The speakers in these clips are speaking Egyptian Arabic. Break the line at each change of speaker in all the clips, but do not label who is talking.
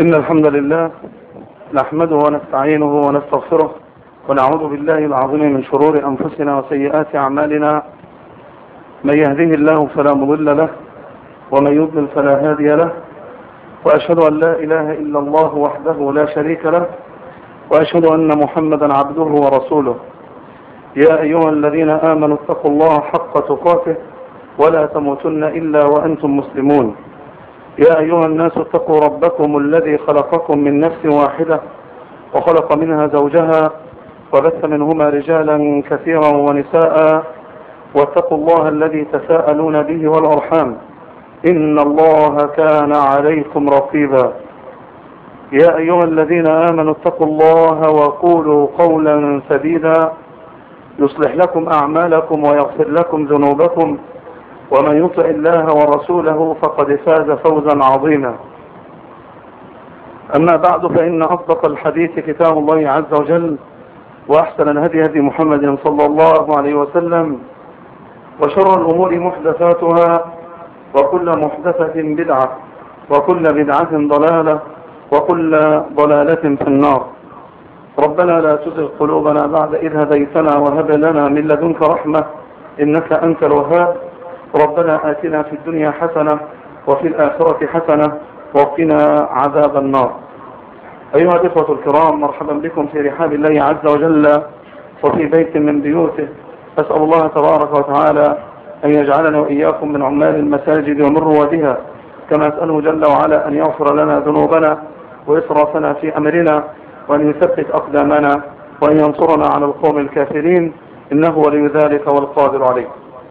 إن الحمد لله نحمده ونستعينه ونستغفره ونعوذ بالله العظيم من شرور أنفسنا وسيئات أعمالنا من يهده الله فلا مضل له ومن يضلل فلا هادي له وأشهد أن لا إله إلا الله وحده لا شريك له وأشهد أن محمدا عبده ورسوله يا أيها الذين آمنوا اتقوا الله حق تقاته ولا تموتن إلا وأنتم مسلمون يا أيها الناس اتقوا ربكم الذي خلقكم من نفس واحدة وخلق منها زوجها وبث منهما رجالا كثيرا ونساء واتقوا الله الذي تساءلون به والأرحام إن الله كان عليكم رقيبا يا أيها الذين آمنوا اتقوا الله وقولوا قولا سديدا يصلح لكم أعمالكم ويغفر لكم ذنوبكم ومن يطع الله ورسوله فقد فاز فوزا عظيما أما بعد فإن أصدق الحديث كتاب الله عز وجل وأحسن الهدي هدي محمد صلى الله عليه وسلم وشر الأمور محدثاتها وكل محدثة بدعة وكل بدعة ضلالة وكل ضلالة في النار ربنا لا تزغ قلوبنا بعد إذ هديتنا وهب لنا من لدنك رحمة إنك أنت الوهاب ربنا آتنا في الدنيا حسنة وفي الآخرة حسنة وقنا عذاب النار أيها الإخوة الكرام مرحبا بكم في رحاب الله عز وجل وفي بيت من بيوته أسأل الله تبارك وتعالى أن يجعلنا وإياكم من عمال المساجد ومن روادها كما أسأله جل وعلا أن يغفر لنا ذنوبنا وإسرافنا في أمرنا وأن يثبت أقدامنا وأن ينصرنا على القوم الكافرين إنه ولي ذلك والقادر عليه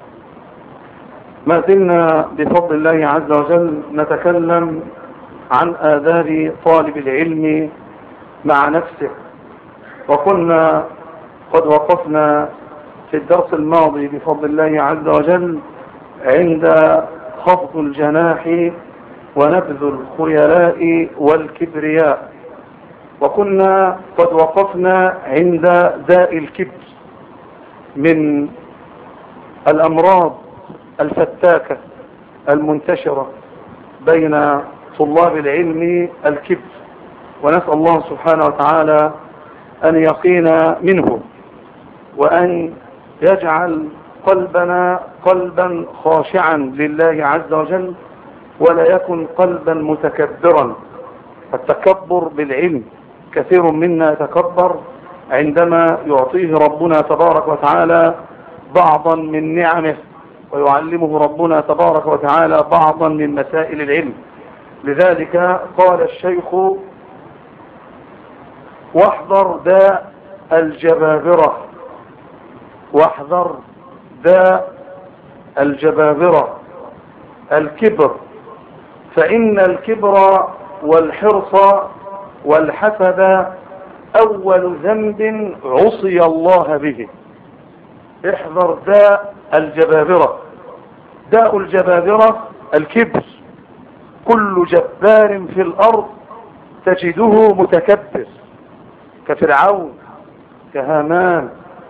ما زلنا بفضل الله عز وجل نتكلم عن آداب طالب العلم مع نفسه وكنا قد وقفنا في الدرس الماضي بفضل الله عز وجل عند خفض الجناح ونبذ الخيلاء والكبرياء وكنا قد وقفنا عند داء الكبر من الأمراض الفتاكة المنتشرة بين طلاب العلم الكبر ونسأل الله سبحانه وتعالى أن يقينا منه وأن يجعل قلبنا قلبا خاشعا لله عز وجل ولا يكن قلبا متكبرا التكبر بالعلم كثير منا يتكبر عندما يعطيه ربنا تبارك وتعالى بعضا من نعمه ويعلمه ربنا تبارك وتعالى بعضا من مسائل العلم لذلك قال الشيخ واحذر داء الجبابرة واحذر داء الجبابرة الكبر فإن الكبر والحرص والحسد أول ذنب عصي الله به احذر داء الجبابرة داء الجبابرة الكبر كل جبار في الأرض تجده متكبر كفرعون كهامان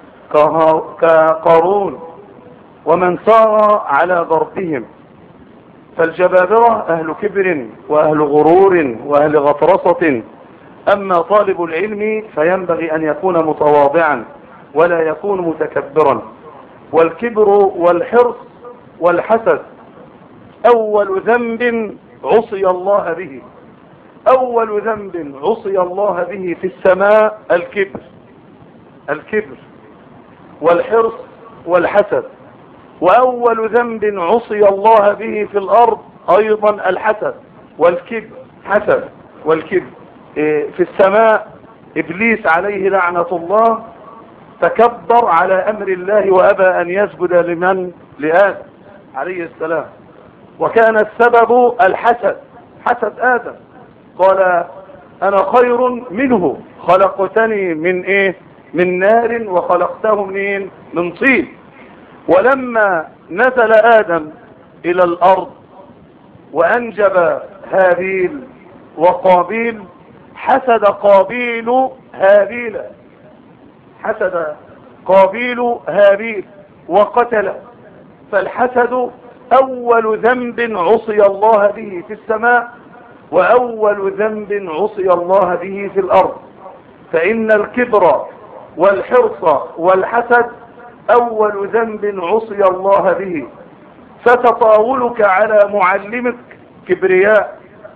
كقارون ومن سار على ضربهم فالجبابرة أهل كبر وأهل غرور وأهل غطرسة أما طالب العلم فينبغي أن يكون متواضعا ولا يكون متكبرا والكبر والحرص والحسد أول ذنب عصي الله به أول ذنب عصي الله به في السماء الكبر الكبر والحرص والحسد وأول ذنب عصي الله به في الأرض أيضا الحسد والكبر حسد والكبر في السماء إبليس عليه لعنة الله تكبر على أمر الله وأبى أن يسجد لمن لآدم عليه السلام وكان السبب الحسد حسد آدم قال أنا خير منه خلقتني من إيه من نار وخلقته من من طين ولما نزل آدم إلى الأرض وأنجب هابيل وقابيل حسد قابيل هابيل حسد قابيل هابيل وقتل فالحسد أول ذنب عصي الله به في السماء وأول ذنب عصي الله به في الأرض فإن الكبر والحرص والحسد أول ذنب عصي الله به فتطاولك على معلمك كبرياء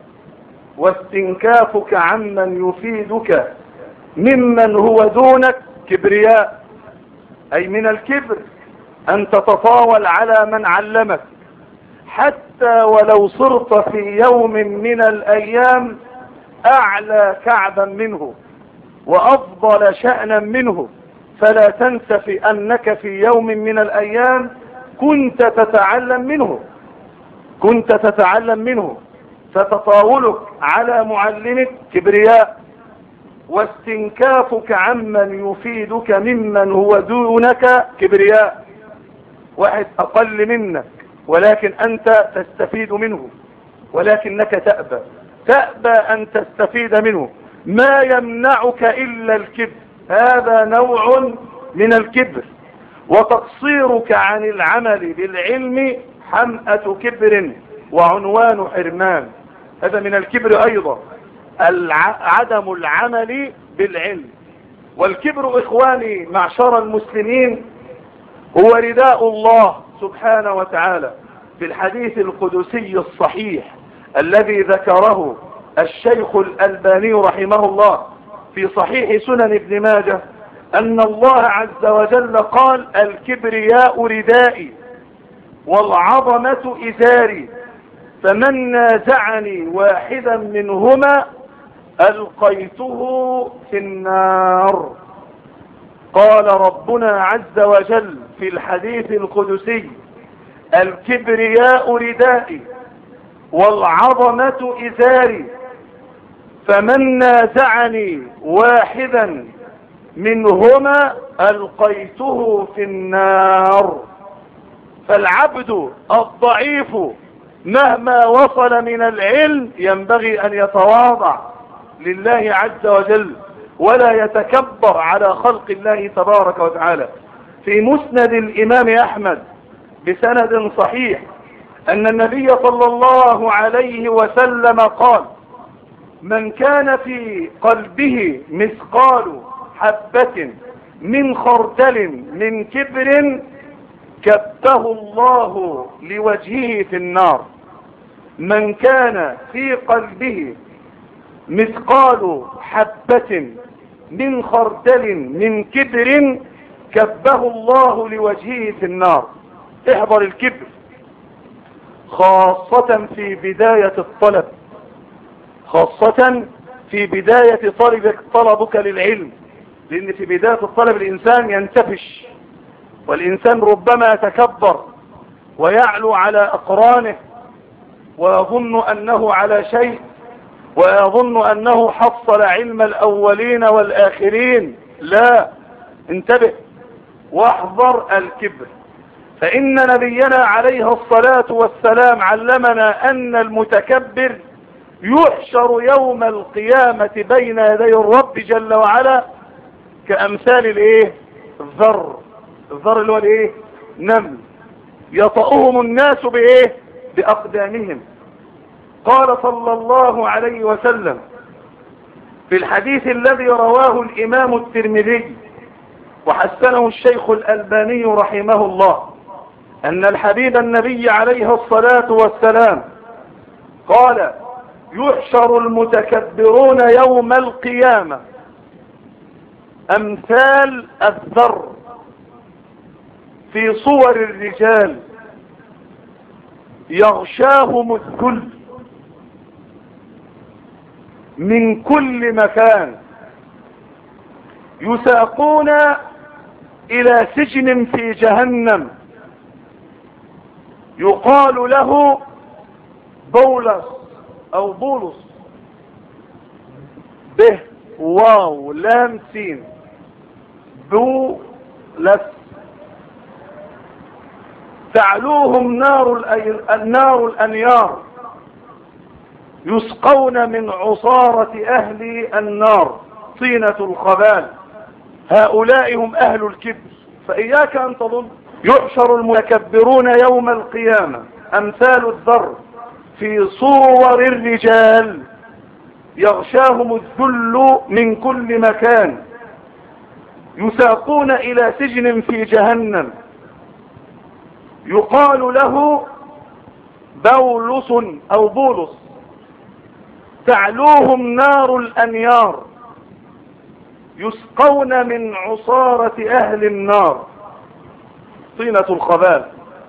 واستنكافك عمن يفيدك ممن هو دونك كبرياء أي من الكبر أن تتطاول على من علمك حتى ولو صرت في يوم من الأيام أعلى كعبا منه وأفضل شأنا منه فلا تنس في أنك في يوم من الأيام كنت تتعلم منه كنت تتعلم منه فتطاولك على معلمك كبرياء واستنكافك عمن يفيدك ممن هو دونك كبرياء واحد أقل منك ولكن أنت تستفيد منه ولكنك تأبى تأبى أن تستفيد منه ما يمنعك إلا الكبر هذا نوع من الكبر وتقصيرك عن العمل بالعلم حمأة كبر وعنوان حرمان هذا من الكبر أيضا عدم العمل بالعلم والكبر إخواني معشر المسلمين هو رداء الله سبحانه وتعالى في الحديث القدسي الصحيح الذي ذكره الشيخ الألباني رحمه الله في صحيح سنن ابن ماجه أن الله عز وجل قال الكبرياء ردائي والعظمة إزاري فمن نازعني واحدا منهما ألقيته في النار قال ربنا عز وجل في الحديث القدسي الكبرياء ردائي والعظمة إزاري فمن نازعني واحدا منهما ألقيته في النار فالعبد الضعيف مهما وصل من العلم ينبغي أن يتواضع لله عز وجل ولا يتكبر على خلق الله تبارك وتعالى في مسند الإمام أحمد بسند صحيح أن النبي صلى الله عليه وسلم قال من كان في قلبه مثقال حبة من خردل من كبر كبه الله لوجهه في النار من كان في قلبه مثقال حبة من خردل من كبر كبه الله لوجهه في النار احضر الكبر خاصة في بداية الطلب خاصة في بداية طلبك طلبك للعلم لان في بداية الطلب الانسان ينتفش والانسان ربما يتكبر ويعلو على اقرانه ويظن انه على شيء ويظن انه حصل علم الاولين والاخرين لا انتبه واحذر الكبر فان نبينا عليه الصلاة والسلام علمنا ان المتكبر يحشر يوم القيامة بين يدي الرب جل وعلا كامثال الايه الذر الذر اللي هو الايه نمل يطأهم الناس بايه باقدامهم قال صلى الله عليه وسلم في الحديث الذي رواه الامام الترمذي وحسنه الشيخ الالباني رحمه الله ان الحبيب النبي عليه الصلاة والسلام قال يحشر المتكبرون يوم القيامة امثال الذر في صور الرجال يغشاهم الذل من كل مكان يساقون الى سجن في جهنم يقال له بولس او بولس به واو لام سين بولس تعلوهم نار النار الانيار يسقون من عصارة اهل النار طينة الخبال هؤلاء هم اهل الكبر فاياك ان تظن يحشر المتكبرون يوم القيامة امثال الذر في في صور الرجال يغشاهم الذل من كل مكان يساقون الى سجن في جهنم يقال له بولس او بولس تعلوهم نار الانيار يسقون من عصارة اهل النار طينة الخبال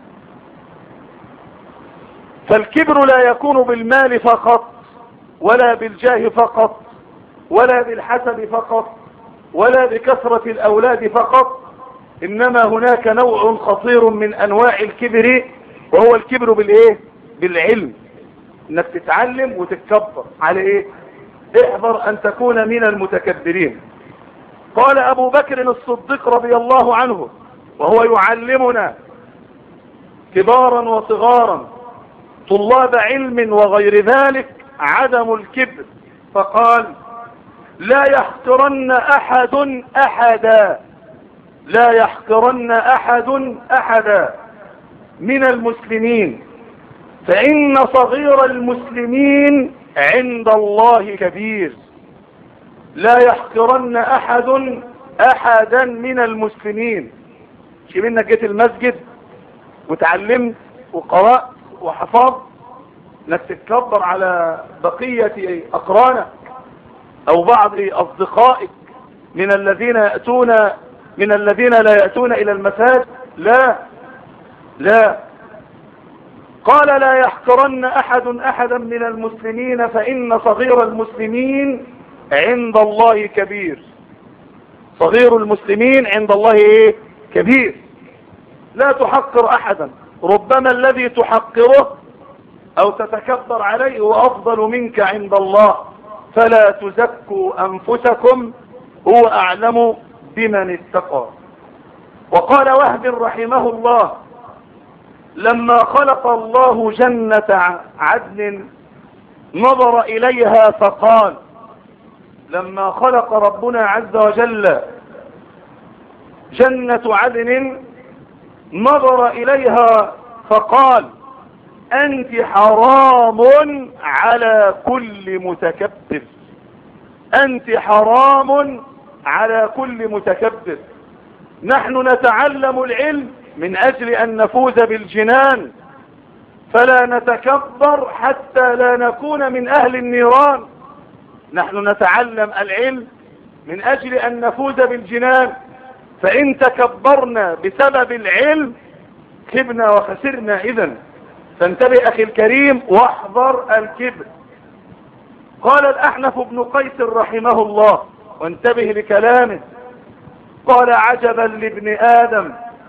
فالكبر لا يكون بالمال فقط ولا بالجاه فقط ولا بالحسب فقط ولا بكثرة الأولاد فقط إنما هناك نوع خطير من أنواع الكبر وهو الكبر بالإيه بالعلم إنك تتعلم وتتكبر على إيه احذر أن تكون من المتكبرين قال أبو بكر الصديق رضي الله عنه وهو يعلمنا كبارا وصغارا طلاب علم وغير ذلك عدم الكبر فقال لا يحقرن احد احدا لا يحقرن احد احدا من المسلمين فان صغير المسلمين عند الله كبير لا يحقرن احد احدا من المسلمين شي منك جيت المسجد وتعلمت وقرأت وحفظت انك تتكبر على بقية اقرانك او بعض اصدقائك من الذين يأتون من الذين لا يأتون الى المساجد لا لا قال لا يحقرن احد احدا من المسلمين فان صغير المسلمين عند الله كبير صغير المسلمين عند الله ايه كبير لا تحقر احدا ربما الذي تحقره او تتكبر عليه هو افضل منك عند الله فلا تزكوا انفسكم هو اعلم بمن اتقى وقال وهب رحمه الله لما خلق الله جنة عدن نظر اليها فقال لما خلق ربنا عز وجل جنة عدن نظر اليها فقال انت حرام على كل متكبر انت حرام على كل متكبر نحن نتعلم العلم من اجل ان نفوز بالجنان فلا نتكبر حتى لا نكون من اهل النيران نحن نتعلم العلم من اجل ان نفوز بالجنان فان تكبرنا بسبب العلم خبنا وخسرنا اذا فانتبه اخي الكريم واحذر الكبر قال الاحنف بن قيس رحمه الله وانتبه لكلامه قال عجبا لابن ادم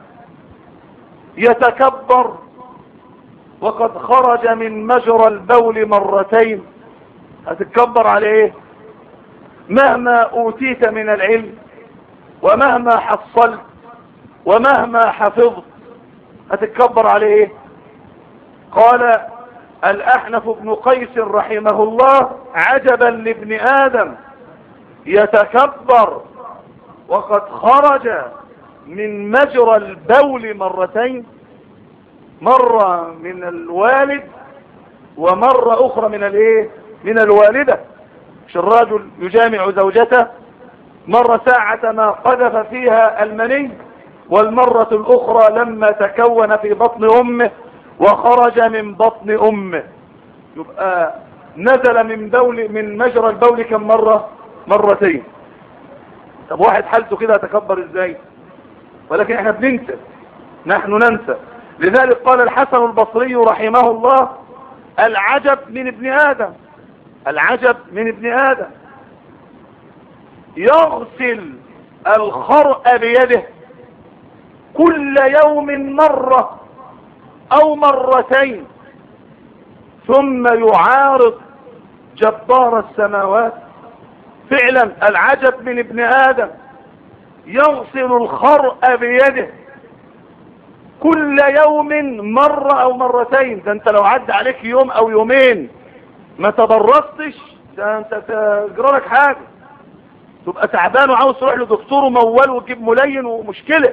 يتكبر وقد خرج من مجرى البول مرتين هتتكبر على ايه مهما اوتيت من العلم ومهما حصلت ومهما حفظت هتتكبر على ايه قال الأحنف بن قيس رحمه الله عجبا لابن آدم يتكبر وقد خرج من مجرى البول مرتين مرة من الوالد ومرة أخرى من الايه من الوالدة مش الرجل يجامع زوجته مرة ساعة ما قذف فيها المني والمرة الأخرى لما تكون في بطن أمه وخرج من بطن امه يبقى نزل من بول من مجرى البول كم مرة مرتين طب واحد حالته كده تكبر ازاي ولكن احنا بننسى نحن ننسى لذلك قال الحسن البصري رحمه الله العجب من ابن ادم العجب من ابن ادم يغسل الخرء بيده كل يوم مرة او مرتين ثم يعارض جبار السماوات فعلا العجب من ابن ادم يغسل الخرء بيده كل يوم مرة او مرتين ده انت لو عدى عليك يوم او يومين ما تبرستش ده انت تجرى لك حاجة تبقى تعبان وعاوز تروح لدكتور وموال وتجيب ملين ومشكلة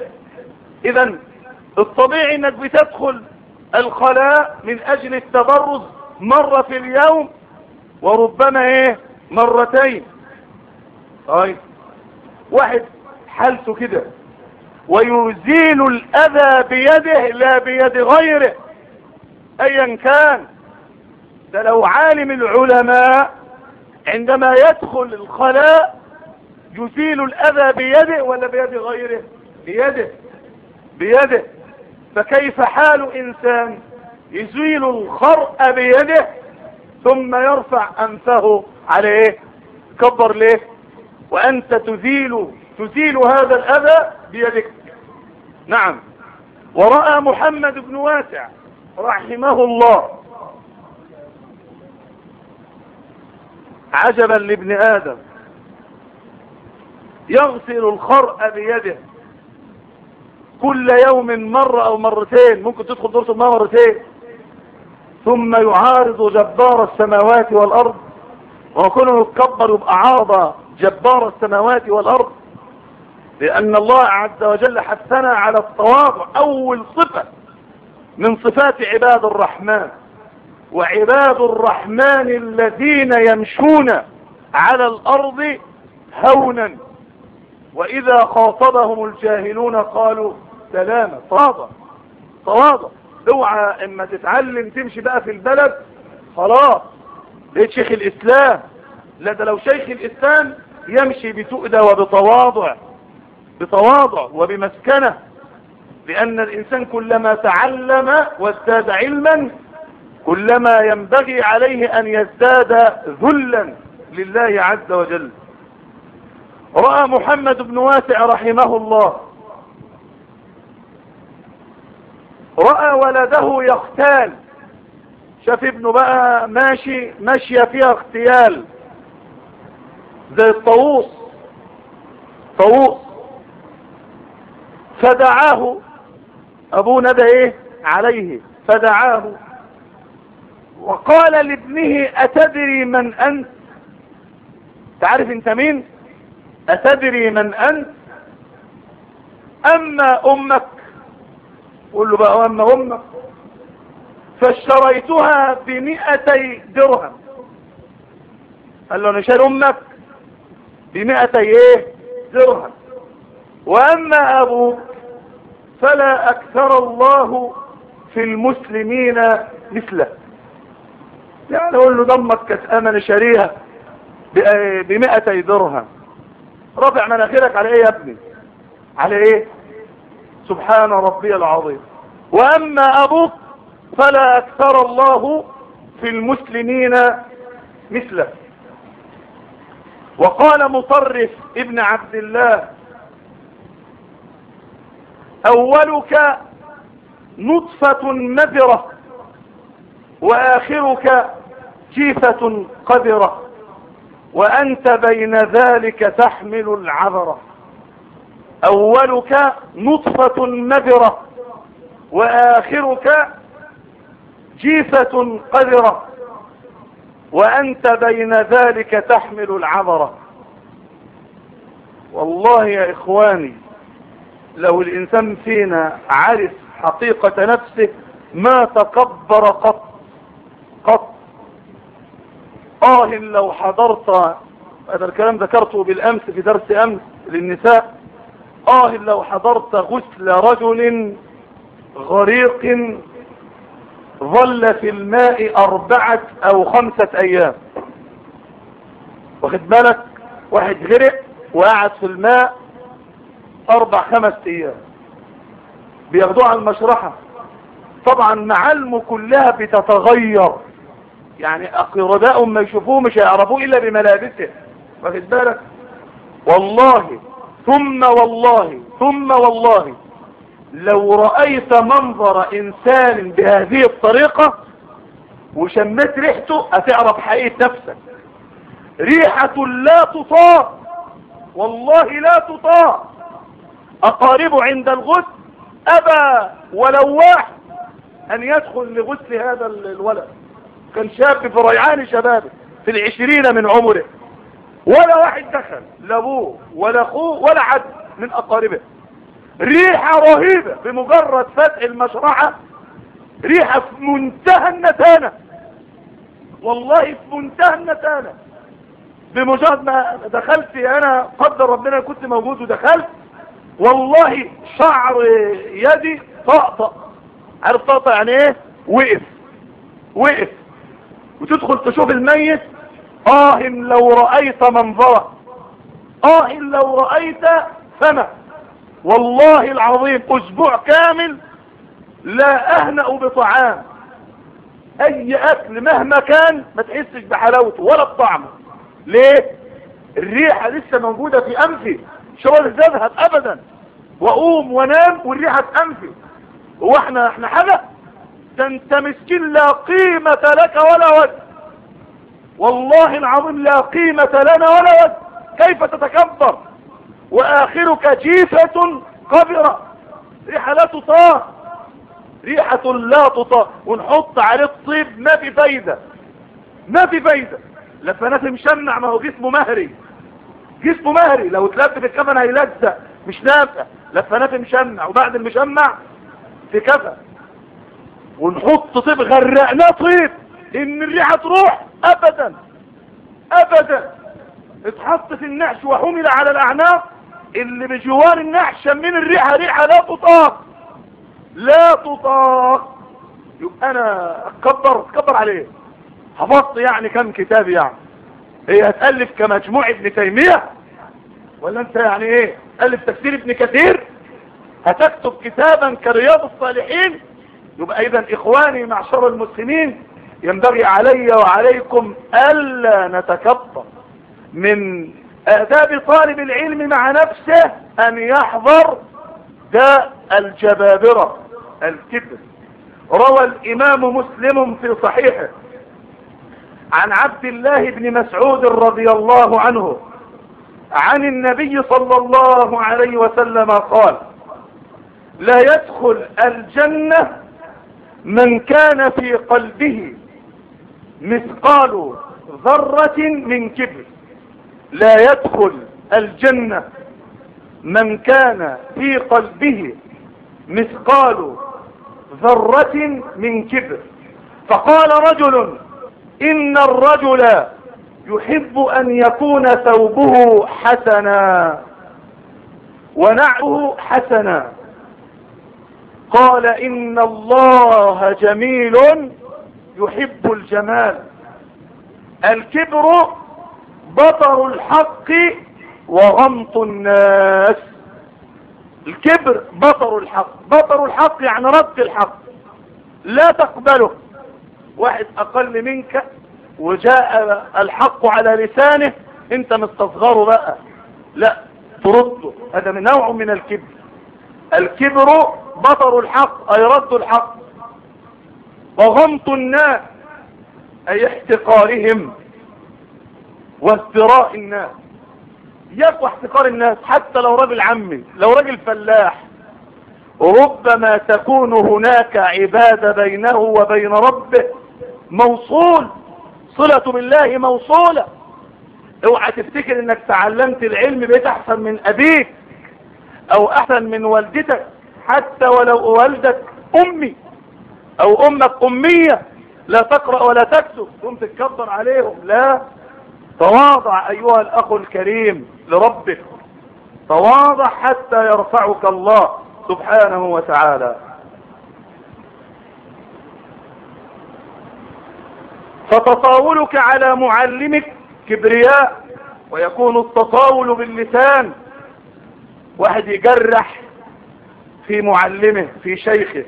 اذا الطبيعي انك بتدخل الخلاء من اجل التبرز مرة في اليوم وربما ايه مرتين طيب واحد حالته كده ويزيل الاذى بيده لا بيد غيره ايا كان ده لو عالم العلماء عندما يدخل الخلاء يزيل الاذى بيده ولا بيد غيره بيده بيده فكيف حال انسان يزيل الخرء بيده ثم يرفع انفه عليه كبر ليه وانت تزيل تزيل هذا الاذى بيدك نعم ورأى محمد بن واسع رحمه الله عجبا لابن ادم يغسل الخرء بيده كل يوم مرة او مرتين ممكن تدخل دورة الماء مرتين ثم يعارض جبار السماوات والارض وكونه يتكبر يبقى عارض جبار السماوات والارض لان الله عز وجل حثنا على التواضع اول صفة من صفات عباد الرحمن وعباد الرحمن الذين يمشون على الارض هونا واذا خاطبهم الجاهلون قالوا سلاما تواضع تواضع اوعى اما تتعلم تمشي بقى في البلد خلاص لقيت شيخ الاسلام لا ده لو شيخ الاسلام يمشي بتؤدى وبتواضع بتواضع وبمسكنة لان الانسان كلما تعلم وازداد علما كلما ينبغي عليه ان يزداد ذلا لله عز وجل رأى محمد بن واسع رحمه الله رأى ولده يختال شاف ابنه بقى ماشي ماشية فيها اغتيال زي الطاووس طاووس فدعاه ابوه ندى ايه عليه فدعاه وقال لابنه اتدري من انت تعرف انت مين اتدري من انت اما امك قول له بقى اما امك فاشتريتها بمئتي درهم قال له انا شاري امك بمئتي ايه درهم واما ابوك فلا اكثر الله في المسلمين مثله يعني اقول له ضمك كانت امن شاريها بمئتي درهم رفع مناخيرك على ايه يا ابني على ايه سبحان ربي العظيم واما ابوك فلا اكثر الله في المسلمين مثله وقال مطرف ابن عبد الله اولك نطفة مذرة واخرك جيفة قذرة وانت بين ذلك تحمل العذرة اولك نطفة مذرة واخرك جيفة قذرة وانت بين ذلك تحمل العذرة والله يا اخواني لو الانسان فينا عرف حقيقة نفسه ما تكبر قط قط اه لو حضرت هذا الكلام ذكرته بالامس في درس امس للنساء اه لو حضرت غسل رجل غريق ظل في الماء اربعة او خمسة ايام واخد بالك واحد غرق وقعد في الماء اربع خمس ايام بياخدوه على المشرحة طبعا معالمه كلها بتتغير يعني اقرباء ما يشوفوه مش هيعرفوه الا بملابسه واخد بالك والله ثم والله ثم والله لو رأيت منظر انسان بهذه الطريقة وشمت ريحته هتعرف حقيقة نفسك ريحة لا تطاق والله لا تطاق اقاربه عند الغسل ابى ولو واحد ان يدخل لغسل هذا الولد كان شاب في ريعان شبابه في العشرين من عمره ولا واحد دخل لا ابوه ولا اخوه ولا حد من اقاربه ريحة رهيبة بمجرد فتح المشرعة ريحة في منتهى النتانة والله في منتهى النتانة بمجرد ما دخلت انا قدر ربنا كنت موجود ودخلت والله شعر يدي طقطق عارف طقطق يعني ايه وقف وقف وتدخل تشوف الميت اه لو رأيت منظره اه لو رأيت سمع والله العظيم اسبوع كامل لا اهنأ بطعام اي اكل مهما كان ما تحسش بحلاوته ولا بطعمه ليه الريحة لسه موجودة في انفي شغل تذهب ابدا واقوم وانام والريحة في انفي هو احنا احنا حاجة ده انت مسكين لا قيمة لك ولا وجه والله العظيم لا قيمة لنا ولا وجه كيف تتكبر واخرك جيفة قبرة ريحة لا تطاق ريحة لا تطاق ونحط عليه الطيب ما في فايدة ما في فايدة لفنات مشمع ما هو جسمه مهري جسمه مهري لو اتلف في الكفن هيلزق مش نافع لفنات مشمع وبعد المشمع في كفن ونحط طيب غرقناه طيب ان الريحة تروح ابدا ابدا اتحط في النعش وحمل على الاعناق اللي بجوار النعش من الريحة ريحة لا تطاق لا تطاق يبقى انا اتكبر اتكبر عليه حفظت يعني كم كتاب يعني هي هتألف كمجموع ابن تيمية ولا انت يعني ايه تألف تفسير ابن كثير هتكتب كتابا كرياض الصالحين يبقى اذا اخواني معشر المسلمين ينبغي علي وعليكم الا نتكبر من آداب طالب العلم مع نفسه أن يحضر داء الجبابرة الكبر روى الإمام مسلم في صحيحه عن عبد الله بن مسعود رضي الله عنه عن النبي صلى الله عليه وسلم قال لا يدخل الجنة من كان في قلبه مثقال ذرة من كبر لا يدخل الجنة من كان في قلبه مثقال ذرة من كبر فقال رجل إن الرجل يحب أن يكون ثوبه حسنا ونعه حسنا قال إن الله جميل يحب الجمال الكبر بطر الحق وغمط الناس الكبر بطر الحق بطر الحق يعني رد الحق لا تقبله واحد اقل منك وجاء الحق على لسانه انت مستصغره بقى لا ترده هذا من نوع من الكبر الكبر بطر الحق اي رد الحق وغمط الناس اي احتقارهم وازدراء الناس يقوى احتقار الناس حتى لو راجل عمي لو راجل فلاح ربما تكون هناك عبادة بينه وبين ربه موصول صلة بالله موصولة اوعى تفتكر انك تعلمت العلم بقيت احسن من ابيك او احسن من والدتك حتى ولو والدك امي او امك امية لا تقرأ ولا تكتب ثم تتكبر عليهم لا تواضع ايها الاخ الكريم لربك تواضع حتى يرفعك الله سبحانه وتعالى فتطاولك على معلمك كبرياء ويكون التطاول باللسان واحد يجرح في معلمه في شيخه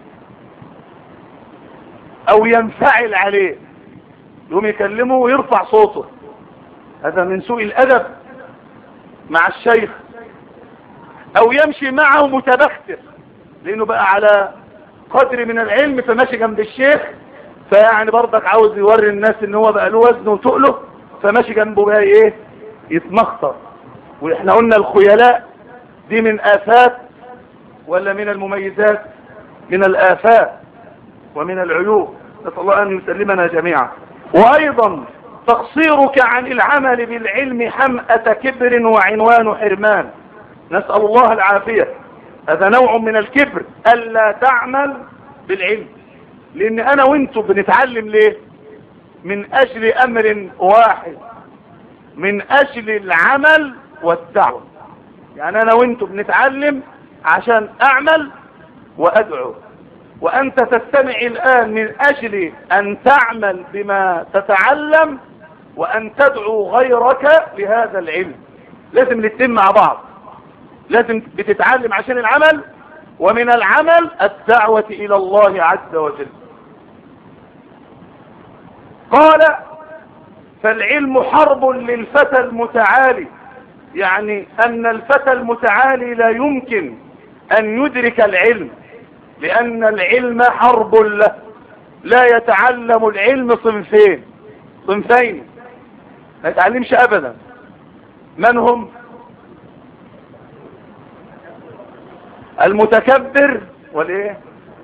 او ينفعل عليه يقوم يكلمه ويرفع صوته هذا من سوء الادب مع الشيخ او يمشي معه متبختر لانه بقى على قدر من العلم فماشي جنب الشيخ فيعني برضك عاوز يوري الناس ان هو بقى له وزن وتقله فماشي جنبه بقى ايه يتمخطر واحنا قلنا الخيلاء دي من افات ولا من المميزات من الافات ومن العيوب نسال الله ان يسلمنا جميعا وايضا تقصيرك عن العمل بالعلم حمأة كبر وعنوان حرمان نسأل الله العافية هذا نوع من الكبر ألا تعمل بالعلم لأن أنا وانتم بنتعلم ليه من اجل امر واحد من اجل العمل والدعوة يعني انا وانتم بنتعلم عشان اعمل وادعو وانت تستمع الان من اجل ان تعمل بما تتعلم وان تدعو غيرك لهذا العلم لازم الاثنين مع بعض لازم بتتعلم عشان العمل ومن العمل الدعوة الى الله عز وجل قال فالعلم حرب للفتى المتعالي يعني ان الفتى المتعالي لا يمكن ان يدرك العلم لان العلم حرب له لا يتعلم العلم صنفين صنفين ما يتعلمش ابدا من هم المتكبر والايه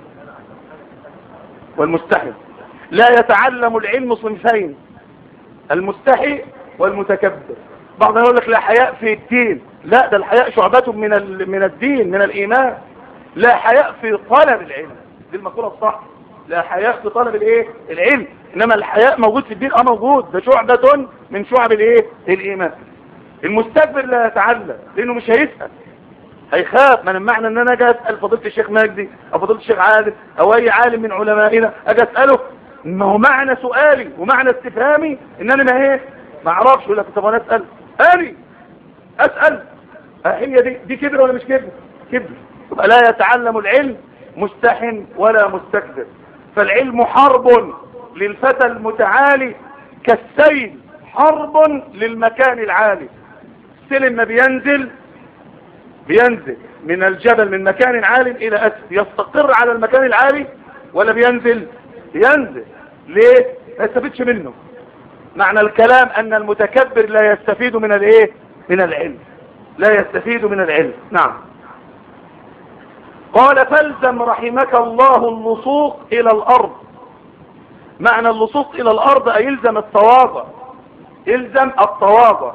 والمستحي لا يتعلم العلم صنفين المستحي والمتكبر بعض يقول لك لا حياء في الدين لا ده الحياء شعبة من من الدين من الايمان لا حياء في طلب العلم دي المقولة الصح لا حياء في طلب الايه العلم انما الحياء موجود في الدين اه موجود ده شعبة من شعب الايه الايمان المستكبر لا يتعلم لانه مش هيسأل هيخاف من المعنى ان انا اجي اسال فضيله الشيخ مجدي او فضيله الشيخ عادل او اي عالم من علمائنا اجي اساله ما هو معنى سؤالي ومعنى استفهامي ان انا ما ايه ما اعرفش يقول لك طب انا اسال اني اسال هي دي دي كبر ولا مش كبر كبر يبقى لا يتعلم العلم مستحن ولا مستكبر فالعلم حرب للفتى المتعالي كالسيل حرب للمكان العالي السلم ما بينزل بينزل من الجبل من مكان عال الى اسفل يستقر على المكان العالي ولا بينزل بينزل ليه ما يستفيدش منه معنى الكلام ان المتكبر لا يستفيد من الايه من العلم لا يستفيد من العلم نعم قال فالزم رحمك الله اللصوق الى الارض معنى اللصوق الى الارض اي يلزم التواضع يلزم التواضع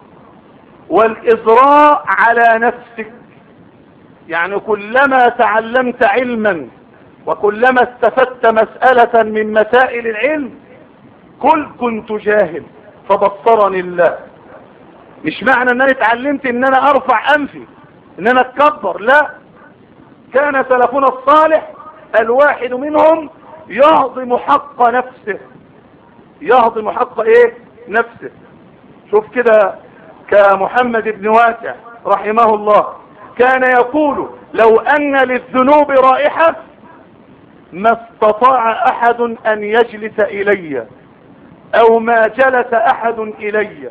والإزراء على نفسك يعني كلما تعلمت علما وكلما استفدت مسألة من مسائل العلم قل كنت جاهل فبصرني الله مش معنى ان انا اتعلمت ان انا ارفع انفي ان انا اتكبر لا كان سلفنا الصالح الواحد منهم يهضم حق نفسه يهضم حق ايه نفسه شوف كده كمحمد بن واسع رحمه الله كان يقول لو أن للذنوب رائحة ما استطاع أحد أن يجلس إلي أو ما جلس أحد إلي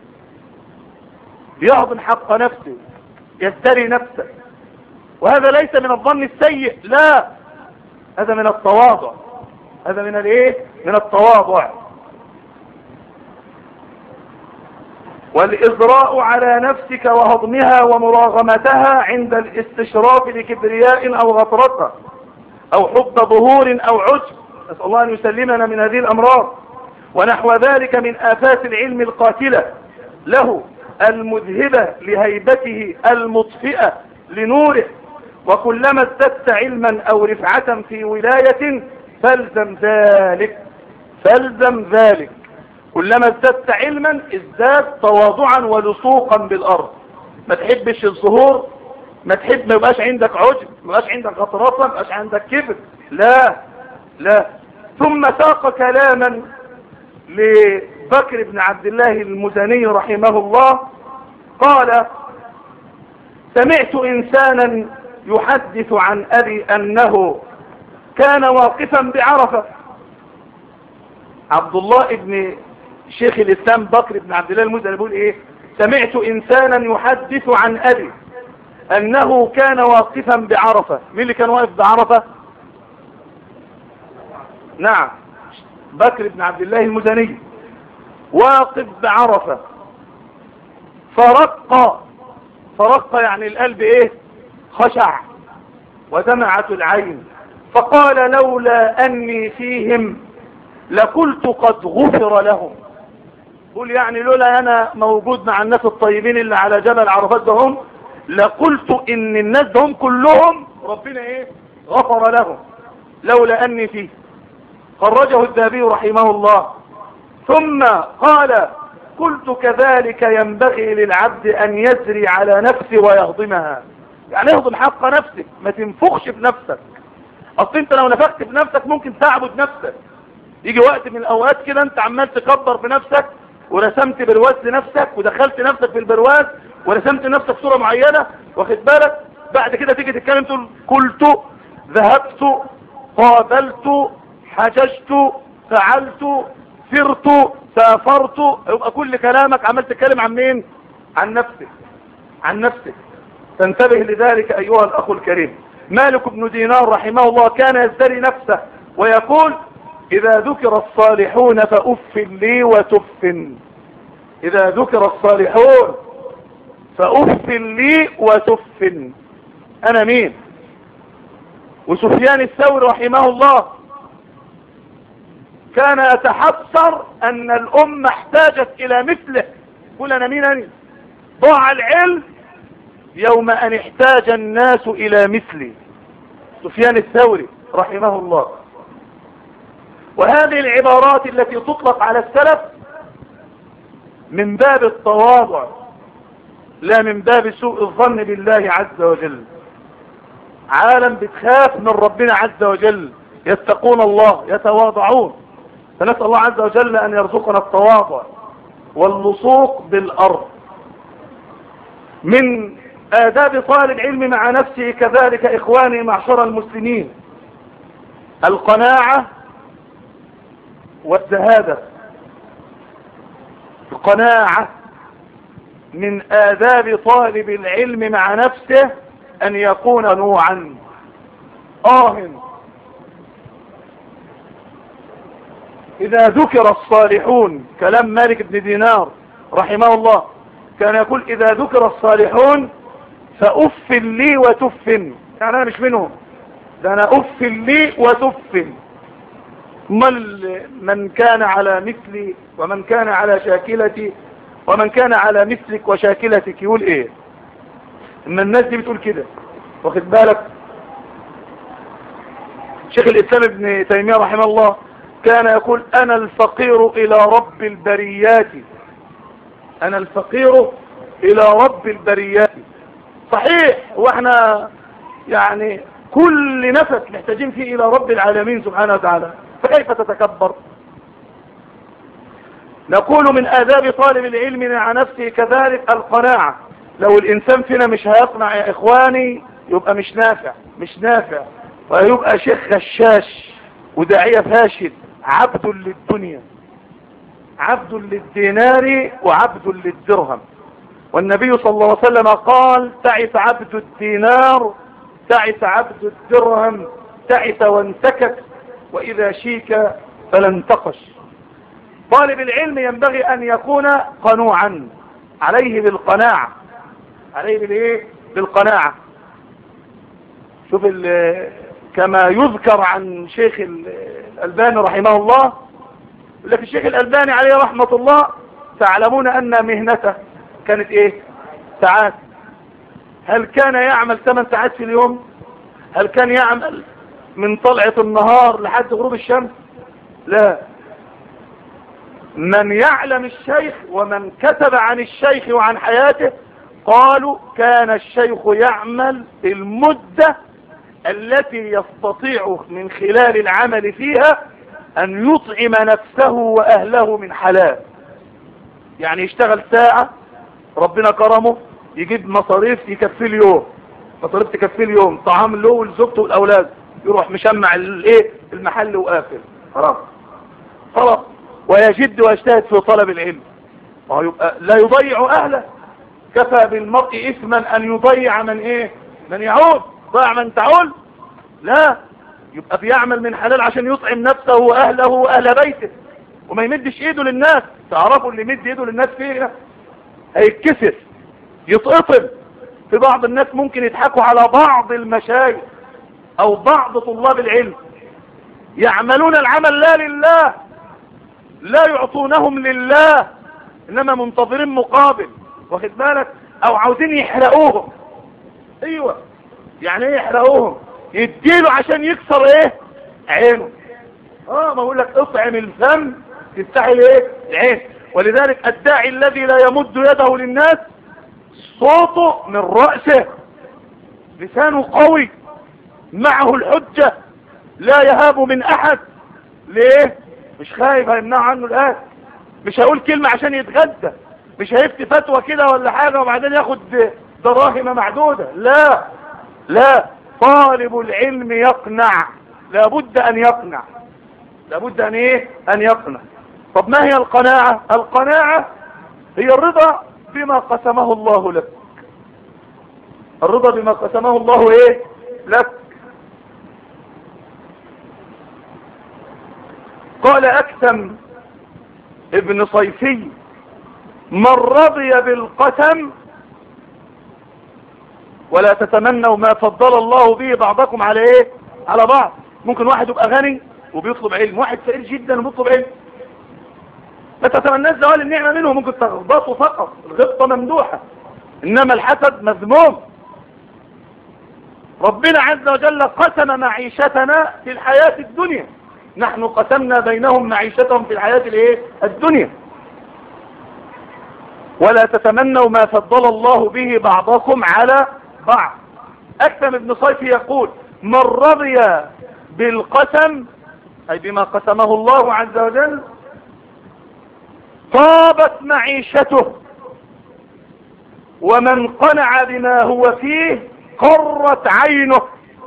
يهضم حق نفسه يزدري نفسه وهذا ليس من الظن السيء لا هذا من التواضع هذا من الايه من التواضع والإزراء على نفسك وهضمها ومراغمتها عند الاستشراف لكبرياء أو غطرسة أو حب ظهور أو عجب نسأل الله أن يسلمنا من هذه الأمراض ونحو ذلك من آفات العلم القاتلة له المذهبة لهيبته المطفئة لنوره وكلما ازددت علما أو رفعة في ولاية فالزم ذلك فالزم ذلك كلما ازددت علما ازداد تواضعا ولصوقا بالارض ما تحبش الظهور ما تحب ما يبقاش عندك عجب ما يبقاش عندك غطرسه ما يبقاش عندك كبر لا لا ثم ساق كلاما لبكر بن عبد الله المزني رحمه الله قال سمعت انسانا يحدث عن ابي انه كان واقفا بعرفه عبد الله بن شيخ الإسلام بكر بن عبد الله المزني بيقول إيه سمعت إنسانا يحدث عن أبي أنه كان واقفا بعرفة مين اللي كان واقف بعرفة نعم بكر بن عبد الله المزني واقف بعرفة فرق فرق يعني القلب ايه خشع ودمعت العين فقال لولا اني فيهم لقلت قد غفر لهم قول يعني لولا انا موجود مع الناس الطيبين اللي على جبل عرفات دهم لقلت ان الناس دهم كلهم ربنا ايه غفر لهم لولا اني فيه خرجه الذهبي رحمه الله ثم قال قلت كذلك ينبغي للعبد ان يجري على نفسه ويهضمها يعني اهضم حق نفسك ما تنفخش بنفسك اصل انت لو نفخت بنفسك ممكن تعبد نفسك يجي وقت من الاوقات كده انت عمال تكبر بنفسك ورسمت برواز لنفسك ودخلت نفسك في البرواز ورسمت لنفسك صورة معينة واخد بالك بعد كده تيجي تتكلم تقول قلت ذهبت قابلت حججت فعلت سرت سافرت يبقى كل كلامك عمال تتكلم عن مين عن نفسك عن نفسك تنتبه لذلك ايها الاخ الكريم مالك بن دينار رحمه الله كان يزدري نفسه ويقول اذا ذكر الصالحون فاف لي وتف اذا ذكر الصالحون فاف لي وتف انا مين وسفيان الثوري رحمه الله كان يتحسر ان الامة احتاجت الى مثله قول انا مين انا ضاع العلم يوم ان احتاج الناس الى مثلي سفيان الثوري رحمه الله وهذه العبارات التي تطلق على السلف من باب التواضع لا من باب سوء الظن بالله عز وجل عالم بتخاف من ربنا عز وجل يتقون الله يتواضعون فنسأل الله عز وجل أن يرزقنا التواضع واللصوق بالأرض من آداب طالب علم مع نفسه كذلك إخواني معشر المسلمين القناعة والزهادة القناعة من آداب طالب العلم مع نفسه أن يكون نوعا آه إذا ذكر الصالحون كلام مالك بن دينار رحمه الله كان يقول إذا ذكر الصالحون فأف لي وتف يعني أنا مش منهم ده أنا أف لي وتف من, من كان على مثلي ومن كان على شاكلتي ومن كان على مثلك وشاكلتك يقول ايه ان الناس دي بتقول كده واخد بالك شيخ الاسلام ابن تيمية رحمه الله كان يقول انا الفقير الى رب البريات انا الفقير الى رب البريات صحيح واحنا يعني كل نفس محتاجين فيه الى رب العالمين سبحانه وتعالى فكيف تتكبر نقول من آداب طالب العلم مع نفسه كذلك القناعة لو الإنسان فينا مش هيقنع يا إخواني يبقى مش نافع مش نافع ويبقى شيخ غشاش وداعية فاشل عبد للدنيا عبد للدينار وعبد للدرهم والنبي صلى الله عليه وسلم قال تعس عبد الدينار تعس عبد الدرهم تعس وانتكت وإذا شيك فلا انتقش طالب العلم ينبغي أن يكون قنوعا عليه بالقناعة عليه بالايه بالقناعة شوف كما يذكر عن شيخ الألباني رحمه الله لك الشيخ الألباني عليه رحمة الله تعلمون أن مهنته كانت ايه ساعات هل كان يعمل 8 ساعات في اليوم هل كان يعمل من طلعة النهار لحد غروب الشمس لا من يعلم الشيخ ومن كتب عن الشيخ وعن حياته قالوا كان الشيخ يعمل المدة التي يستطيع من خلال العمل فيها ان يطعم نفسه واهله من حلال يعني يشتغل ساعة ربنا كرمه يجيب مصاريف يكفي اليوم مصاريف تكفي اليوم طعام له ولزوجته والاولاد يروح مشمع الايه المحل وقافل خلاص خلاص ويجد ويجتهد في طلب العلم يبقى لا يضيع اهله كفى بالمرء اثما ان يضيع من ايه من يعود ضيع من تعول لا يبقى بيعمل من حلال عشان يطعم نفسه واهله واهل بيته وما يمدش ايده للناس تعرفوا اللي يمد ايده للناس فيه هيتكسر يتقطم في بعض الناس ممكن يضحكوا على بعض المشايخ او بعض طلاب العلم يعملون العمل لا لله لا يعطونهم لله انما منتظرين مقابل واخد بالك او عاوزين يحرقوهم ايوه يعني ايه يحرقوهم يديله عشان يكسر ايه عينه اه ما اقول لك اطعم الفم تستحي ايه العين ولذلك الداعي الذي لا يمد يده للناس صوته من رأسه لسانه قوي معه الحجة لا يهاب من احد ليه مش خايف هيمنع عنه الآن مش هيقول كلمة عشان يتغدى مش هيفتي فتوى كده ولا حاجة وبعدين ياخد دراهم معدودة لا لا طالب العلم يقنع لابد ان يقنع لابد ان ايه ان يقنع طب ما هي القناعة القناعة هي الرضا بما قسمه الله لك الرضا بما قسمه الله ايه لك قال اكثم ابن صيفي من رضي بالقسم ولا تتمنوا ما فضل الله به بعضكم على ايه على بعض ممكن واحد يبقى غني وبيطلب علم واحد فقير جدا وبيطلب علم ما تتمناش زوال النعمة منه ممكن تغبطه فقط الغبطة ممدوحة انما الحسد مذموم ربنا عز وجل قسم معيشتنا في الحياة الدنيا نحن قسمنا بينهم معيشتهم في الحياة الايه الدنيا ولا تتمنوا ما فضل الله به بعضكم على بعض اكثم ابن صيف يقول من رضي بالقسم اي بما قسمه الله عز وجل طابت معيشته ومن قنع بما هو فيه قرت عينه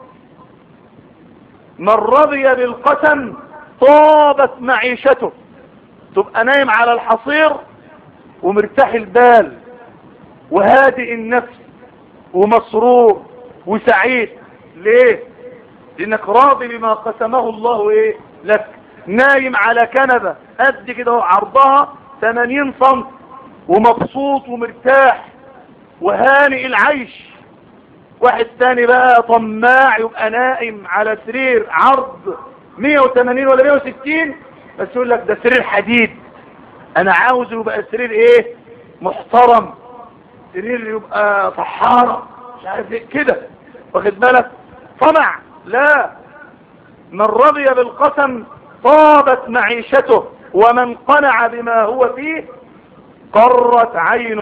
من رضي بالقسم طابت معيشته تبقى نايم على الحصير ومرتاح البال وهادئ النفس ومسرور وسعيد ليه لانك راضي بما قسمه الله ايه لك نايم على كنبة قد كده عرضها 80 سم ومبسوط ومرتاح وهانئ العيش واحد تاني بقى طماع يبقى نائم على سرير عرض 180 ولا 160 بس يقول لك ده سرير حديد انا عاوز يبقى سرير ايه محترم سرير يبقى طحارة مش عارف ايه كده واخد بالك طمع لا من رضي بالقسم طابت معيشته ومن قنع بما هو فيه قرت عينه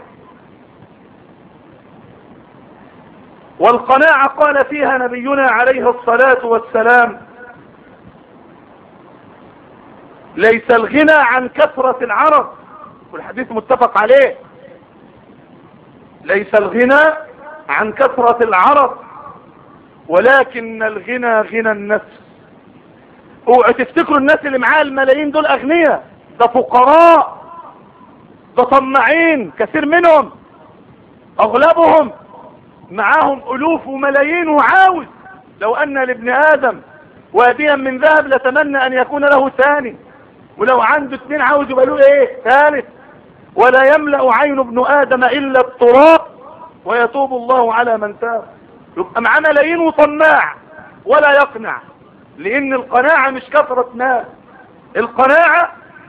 والقناعة قال فيها نبينا عليه الصلاة والسلام ليس الغنى عن كثرة العرب والحديث متفق عليه ليس الغنى عن كثرة العرب ولكن الغنى غنى النفس اوعوا تفتكروا الناس اللي معاه الملايين دول اغنياء ده فقراء ده طماعين كثير منهم اغلبهم معاهم الوف وملايين وعاوز لو ان لابن ادم واديا من ذهب لتمنى ان يكون له ثاني ولو عنده اثنين عاوز يبقى له ايه ثالث ولا يملأ عين ابن ادم الا التراب ويتوب الله على من تاب يبقى معاه ملايين وطماع ولا يقنع لان القناعة مش كثرة مال القناعة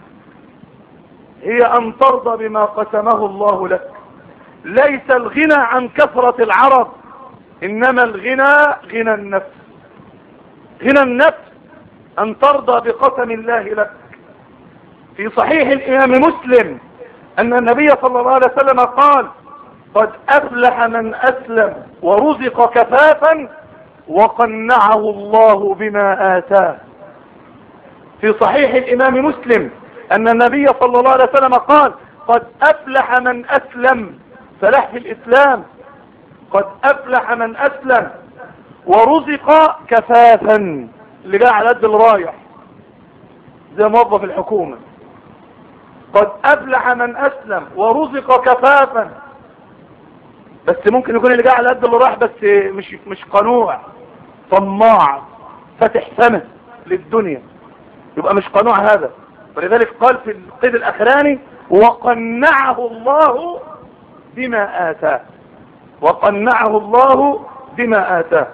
هي ان ترضى بما قسمه الله لك ليس الغنى عن كثرة العرب انما الغنى غنى النفس غنى النفس ان ترضى بقسم الله لك في صحيح الامام مسلم ان النبي صلى الله عليه وسلم قال قد افلح من اسلم ورزق كفافا وقنعه الله بما اتاه في صحيح الامام مسلم ان النبي صلى الله عليه وسلم قال قد افلح من اسلم فلاح في الاسلام قد افلح من اسلم ورزق كفافا اللي جاء على قد الرايح زي موظف الحكومة قد افلح من اسلم ورزق كفافا بس ممكن يكون اللي جاء على قد اللي راح بس مش مش قنوع طماع فاتح سمه للدنيا يبقى مش قنوع هذا ولذلك قال في القيد الاخراني وقنعه الله بما آتاه وقنعه الله بما آتاه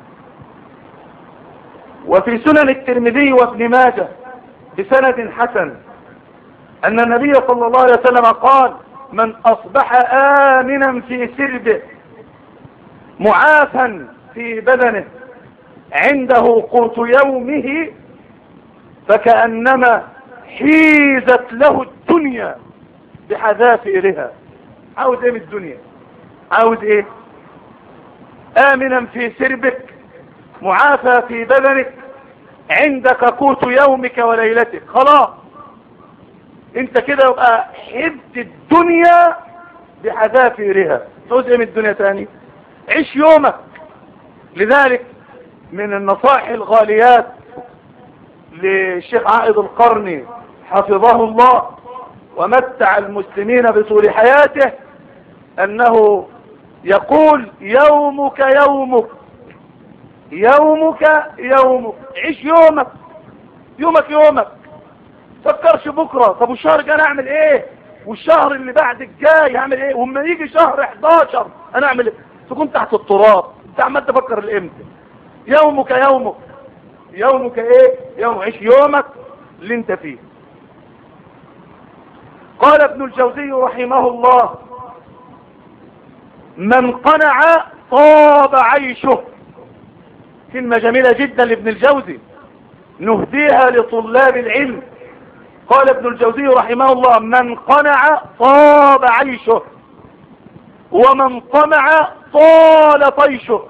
وفي سنن الترمذي وابن ماجه بسند حسن أن النبي صلى الله عليه وسلم قال من أصبح آمنا في سربه معافا في بدنه عنده قوت يومه فكأنما حيزت له الدنيا بحذافيرها عاوز ايه من الدنيا عاوز ايه امنا في سربك معافى في بدنك عندك قوت يومك وليلتك خلاص انت كده يبقى حبت الدنيا بحذافيرها تعوز ايه من الدنيا تاني عيش يومك لذلك من النصائح الغاليات للشيخ عائد القرني حفظه الله ومتع المسلمين بطول حياته انه يقول يومك يومك يومك يومك عيش يومك يومك يومك فكرش بكرة طب والشهر الجاي انا اعمل ايه والشهر اللي بعد الجاي هعمل ايه وما يجي شهر 11 انا اعمل ايه تكون تحت التراب انت عمال تفكر الامتى يومك يومك يومك ايه يوم عيش يومك اللي انت فيه قال ابن الجوزي رحمه الله من قنع طاب عيشه كلمة جميلة جدا لابن الجوزي نهديها لطلاب العلم قال ابن الجوزي رحمه الله من قنع طاب عيشه ومن طمع طال طيشه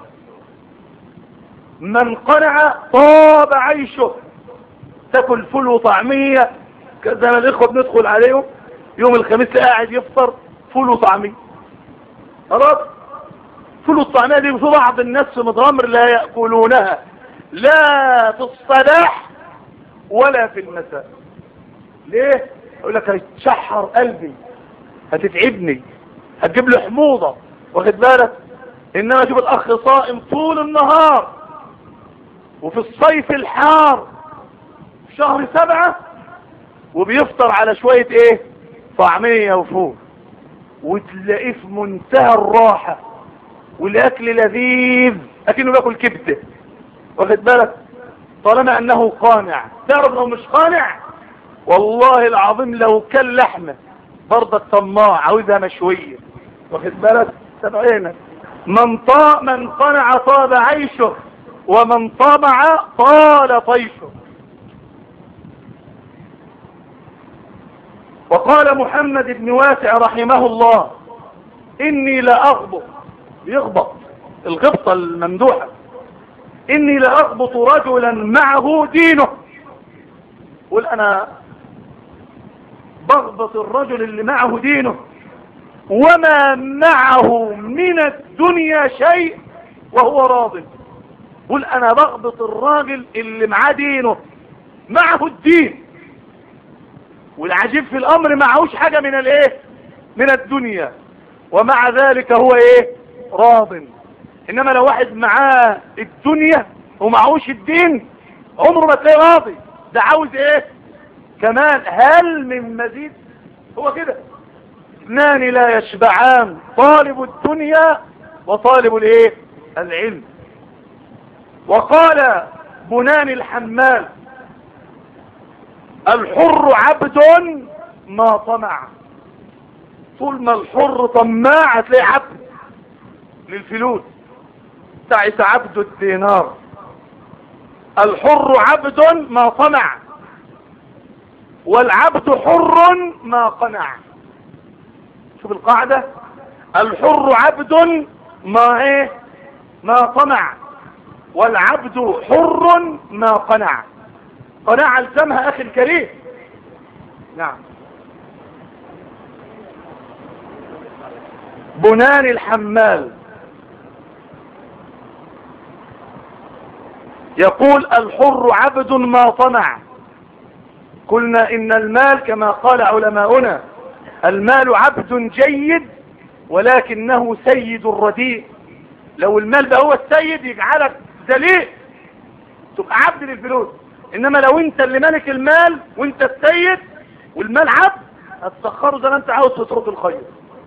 من قنع طاب عيشه تاكل فول وطعمية زي ما الاخوة بندخل عليهم يوم الخميس قاعد يفطر فول وطعمية خلاص فول الطعمية دي في بعض الناس في مضامر لا يأكلونها لا في الصباح ولا في المساء ليه يقول لك هتشحر قلبي هتتعبني هتجيب له حموضة واخد بالك انما شوف الاخ صائم طول النهار وفي الصيف الحار في شهر سبعة وبيفطر على شوية ايه طعمية وفول وتلاقيه في منتهى الراحة والاكل لذيذ اكنه بياكل كبدة واخد بالك طالما انه قانع تعرف لو مش قانع والله العظيم لو كان لحمة برضه طماع عاوزها مشوية واخد بالك تبعينك من طاء من قنع طاب عيشه ومن طمع طال طيشه وقال محمد بن واسع رحمه الله اني لاغبط يغبط الغبطة الممدوحة اني لاغبط رجلا معه دينه قل انا بغبط الرجل اللي معه دينه وما معه من الدنيا شيء وهو راض قل انا بغبط الراجل اللي معاه دينه معه الدين والعجيب في الامر معهوش حاجة من الايه من الدنيا ومع ذلك هو ايه راض انما لو واحد معاه الدنيا ومعهوش الدين عمره ما تلاقيه راضي ده عاوز ايه كمان هل من مزيد هو كده اثنان لا يشبعان طالب الدنيا وطالب الايه العلم وقال بنان الحمال الحر عبد ما طمع طول ما الحر طماع هتلاقي عبد للفلوس تعس عبد الدينار الحر عبد ما طمع والعبد حر ما قنع شوف القاعدة الحر عبد ما ايه ما طمع والعبد حر ما قنع قناع الزمها اخي الكريم نعم بنان الحمال يقول الحر عبد ما طمع قلنا ان المال كما قال علماؤنا المال عبد جيد ولكنه سيد الرديء لو المال بقى هو السيد يجعلك ذليل تبقى عبد للفلوس انما لو انت اللي مالك المال وانت السيد والمال عبد هتسخره زي ما انت عاوز تترك الخير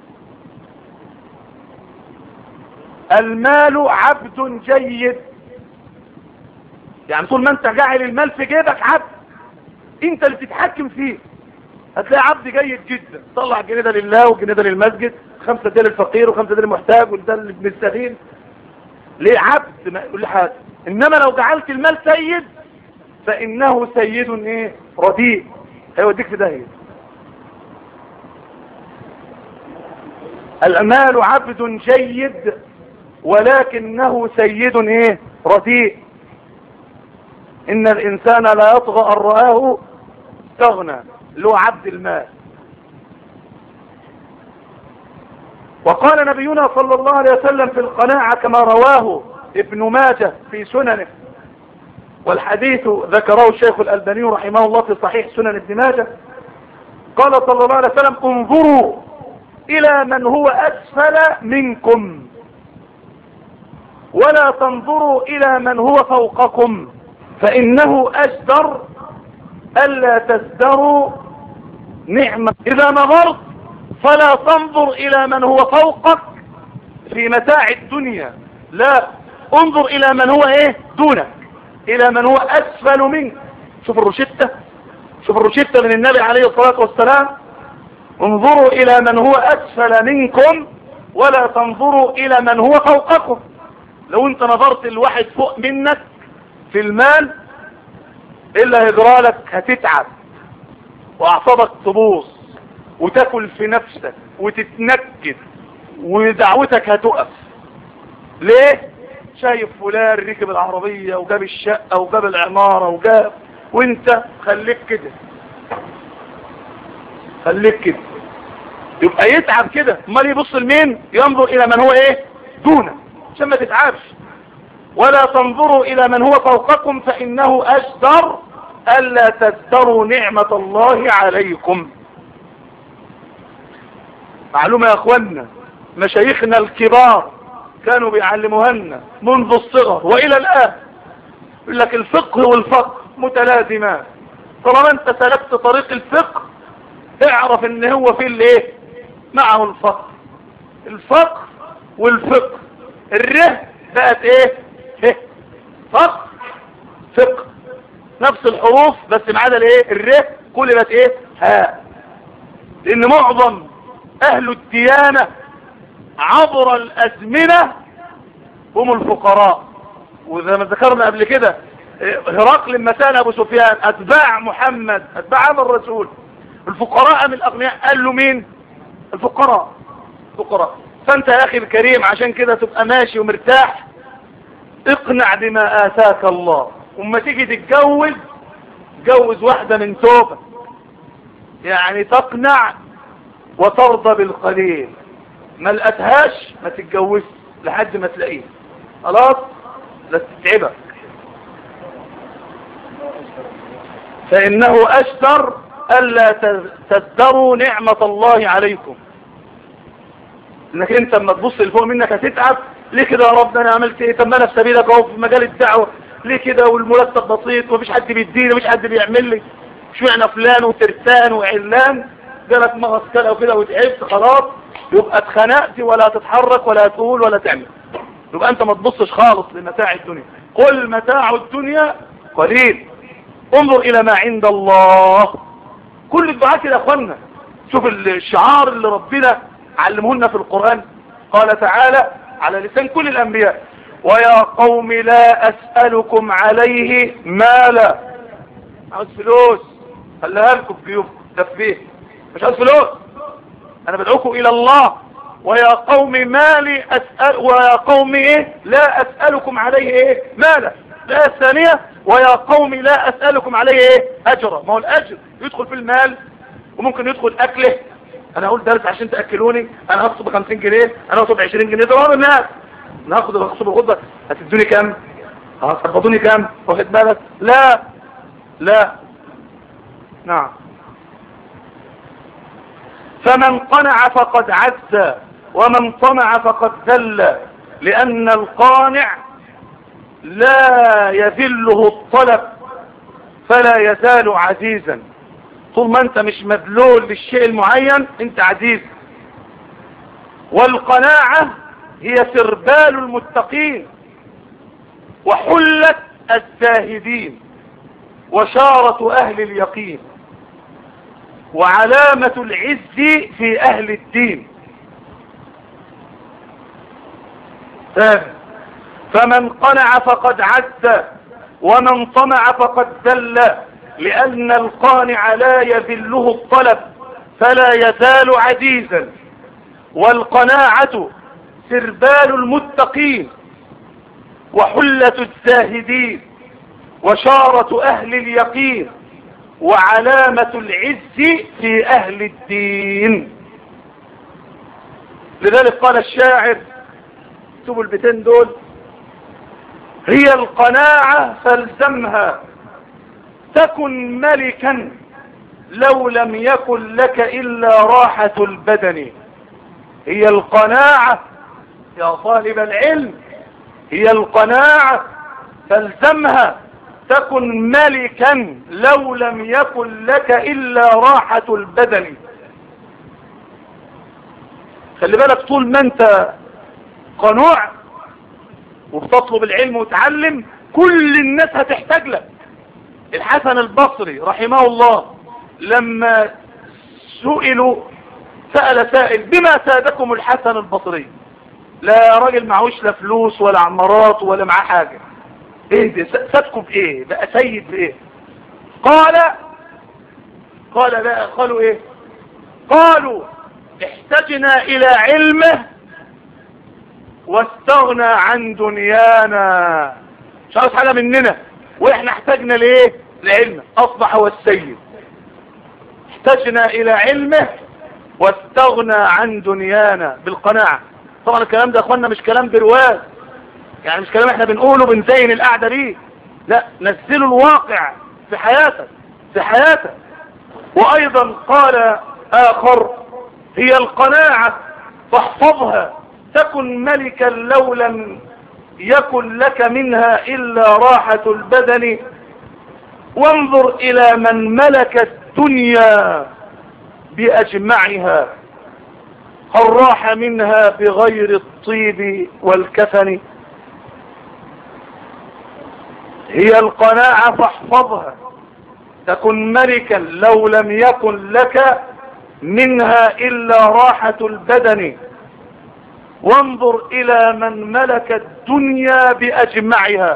المال عبد جيد يعني طول ما انت جاعل المال في جيبك عبد انت اللي بتتحكم فيه هتلاقي عبد جيد جدا طلع الجنيه ده لله والجنيه ده للمسجد خمسة ده للفقير وخمسة ده للمحتاج وده لابن السبيل ليه عبد ما يقول حاجه انما لو جعلت المال سيد فانه سيد ايه رديء هيوديك في داهيه المال عبد جيد ولكنه سيد ايه رديء ان الانسان لا يطغى ان رآه استغنى له عبد المال وقال نبينا صلى الله عليه وسلم في القناعة كما رواه ابن ماجه في سننه والحديث ذكره الشيخ الألباني رحمه الله في صحيح سنن ابن ماجه قال صلى الله عليه وسلم انظروا إلى من هو أسفل منكم ولا تنظروا إلى من هو فوقكم فإنه أجدر ألا تزدروا نعمة إذا نظرت فلا تنظر إلى من هو فوقك في متاع الدنيا لا انظر إلى من هو إيه دونك إلى من هو أسفل منك شوف الروشتة شوف الروشتة من النبي عليه الصلاة والسلام انظروا إلى من هو أسفل منكم ولا تنظروا إلى من هو فوقكم لو انت نظرت الواحد فوق منك في المال إلا هجرالك هتتعب وأعصابك تبوظ وتاكل في نفسك وتتنكد ودعوتك هتقف ليه شايف فلان ركب العربية وجاب الشقة وجاب العمارة وجاب وانت خليك كده خليك كده يبقى يتعب كده امال يبص لمين ينظر الى من هو ايه دونه عشان ما تتعبش ولا تنظروا الى من هو فوقكم فانه اشدر الا تزدروا نعمة الله عليكم معلومة يا اخوانا مشايخنا الكبار كانوا بيعلموها لنا منذ الصغر والى الان يقول لك الفقه والفقه متلازمان طالما انت سلكت طريق الفقه اعرف ان هو في الايه معه الفقه الفقه والفقه الره بقت ايه ه فقه فقه نفس الحروف بس ما عدا الايه الره قلبت ايه هاء لان معظم اهل الديانة عبر الازمنة هم الفقراء وزي ما ذكرنا قبل كده هرقل لما سأل ابو سفيان اتباع محمد اتباع هذا الرسول الفقراء من الاغنياء قال له مين الفقراء فقراء فانت يا اخي الكريم عشان كده تبقى ماشي ومرتاح اقنع بما اتاك الله وما تيجي تتجوز تجوز واحدة من توبة يعني تقنع وترضى بالقليل ما لقتهاش ما تتجوز لحد ما تلاقيه خلاص لا تتعبك فإنه أشتر ألا تزدروا نعمة الله عليكم انك انت لما تبص لفوق منك هتتعب ليه كده يا رب انا عملت ايه طب ما انا في سبيلك اهو في مجال الدعوه ليه كده والمرتب بسيط ومفيش حد بيديني مفيش حد بيعمل لي اشمعنى فلان وترتان وعلان جالك مغص كده وكده وتعبت خلاص يبقى اتخنقت ولا تتحرك ولا تقول ولا تعمل يبقى انت ما تبصش خالص لمتاع الدنيا قل متاع الدنيا قليل انظر الى ما عند الله كل الدعاء كده يا اخوانا شوف الشعار اللي ربنا علمهن في القرآن قال تعالى على لسان كل الانبياء ويا قوم لا اسألكم عليه مالا عاوز فلوس خليها لكم في جيوبكم تفيه مش عاوز فلوس انا بدعوكم الى الله ويا قوم مالي اسأل ويا قوم ايه لا اسألكم عليه ايه مالا لا الثانية ويا قوم لا اسألكم عليه ايه اجرا ما هو الاجر يدخل في المال وممكن يدخل اكله انا اقول درس عشان تاكلوني انا هخصب 50 جنيه انا هخصب 20 جنيه ده الناس انا هاخد هخصب الغضه هتدوني كام هتقبضوني كام واخد بالك لا لا نعم فمن قنع فقد عز ومن طمع فقد ذل لأن القانع لا يذله الطلب فلا يزال عزيزا طول ما انت مش مذلول للشيء المعين انت عزيز والقناعة هي سربال المتقين وحلة الزاهدين وشارة اهل اليقين وعلامة العز في اهل الدين ثاني فمن قنع فقد عز ومن طمع فقد ذل لأن القانع لا يذله الطلب فلا يزال عزيزا والقناعة سربال المتقين وحلة الزاهدين وشارة أهل اليقين وعلامة العز في أهل الدين لذلك قال الشاعر اكتبوا البيتين دول هي القناعة فالزمها تكن ملكا لو لم يكن لك إلا راحة البدن هي القناعة يا طالب العلم هي القناعة فالزمها تكن ملكا لو لم يكن لك إلا راحة البدن خلي بالك طول ما انت قنوع وبتطلب العلم وتعلم كل الناس هتحتاج لك الحسن البصري رحمه الله لما سئلوا سأل سائل بما سادكم الحسن البصري لا راجل معهوش لا فلوس ولا عمارات ولا معاه حاجة ايه ده سادكم بايه بقى سيد بايه قال قال بقى قالوا ايه قالوا احتجنا الى علمه واستغنى عن دنيانا مش عاوز حاجة مننا واحنا احتاجنا ليه لعلمه اصبح هو السيد احتجنا الى علمه واستغنى عن دنيانا بالقناعة طبعا الكلام ده اخوانا مش كلام برواز يعني مش كلام احنا بنقوله بنزين القعدة ليه لا نزلوا الواقع في حياتك في حياتك وايضا قال اخر هي القناعة فاحفظها تكن ملكا لو لم يكن لك منها إلا راحة البدن وانظر إلى من ملك الدنيا بأجمعها هل راح منها بغير الطيب والكفن هي القناعة فاحفظها تكن ملكا لو لم يكن لك منها إلا راحة البدن وانظر إلى من ملك الدنيا بأجمعها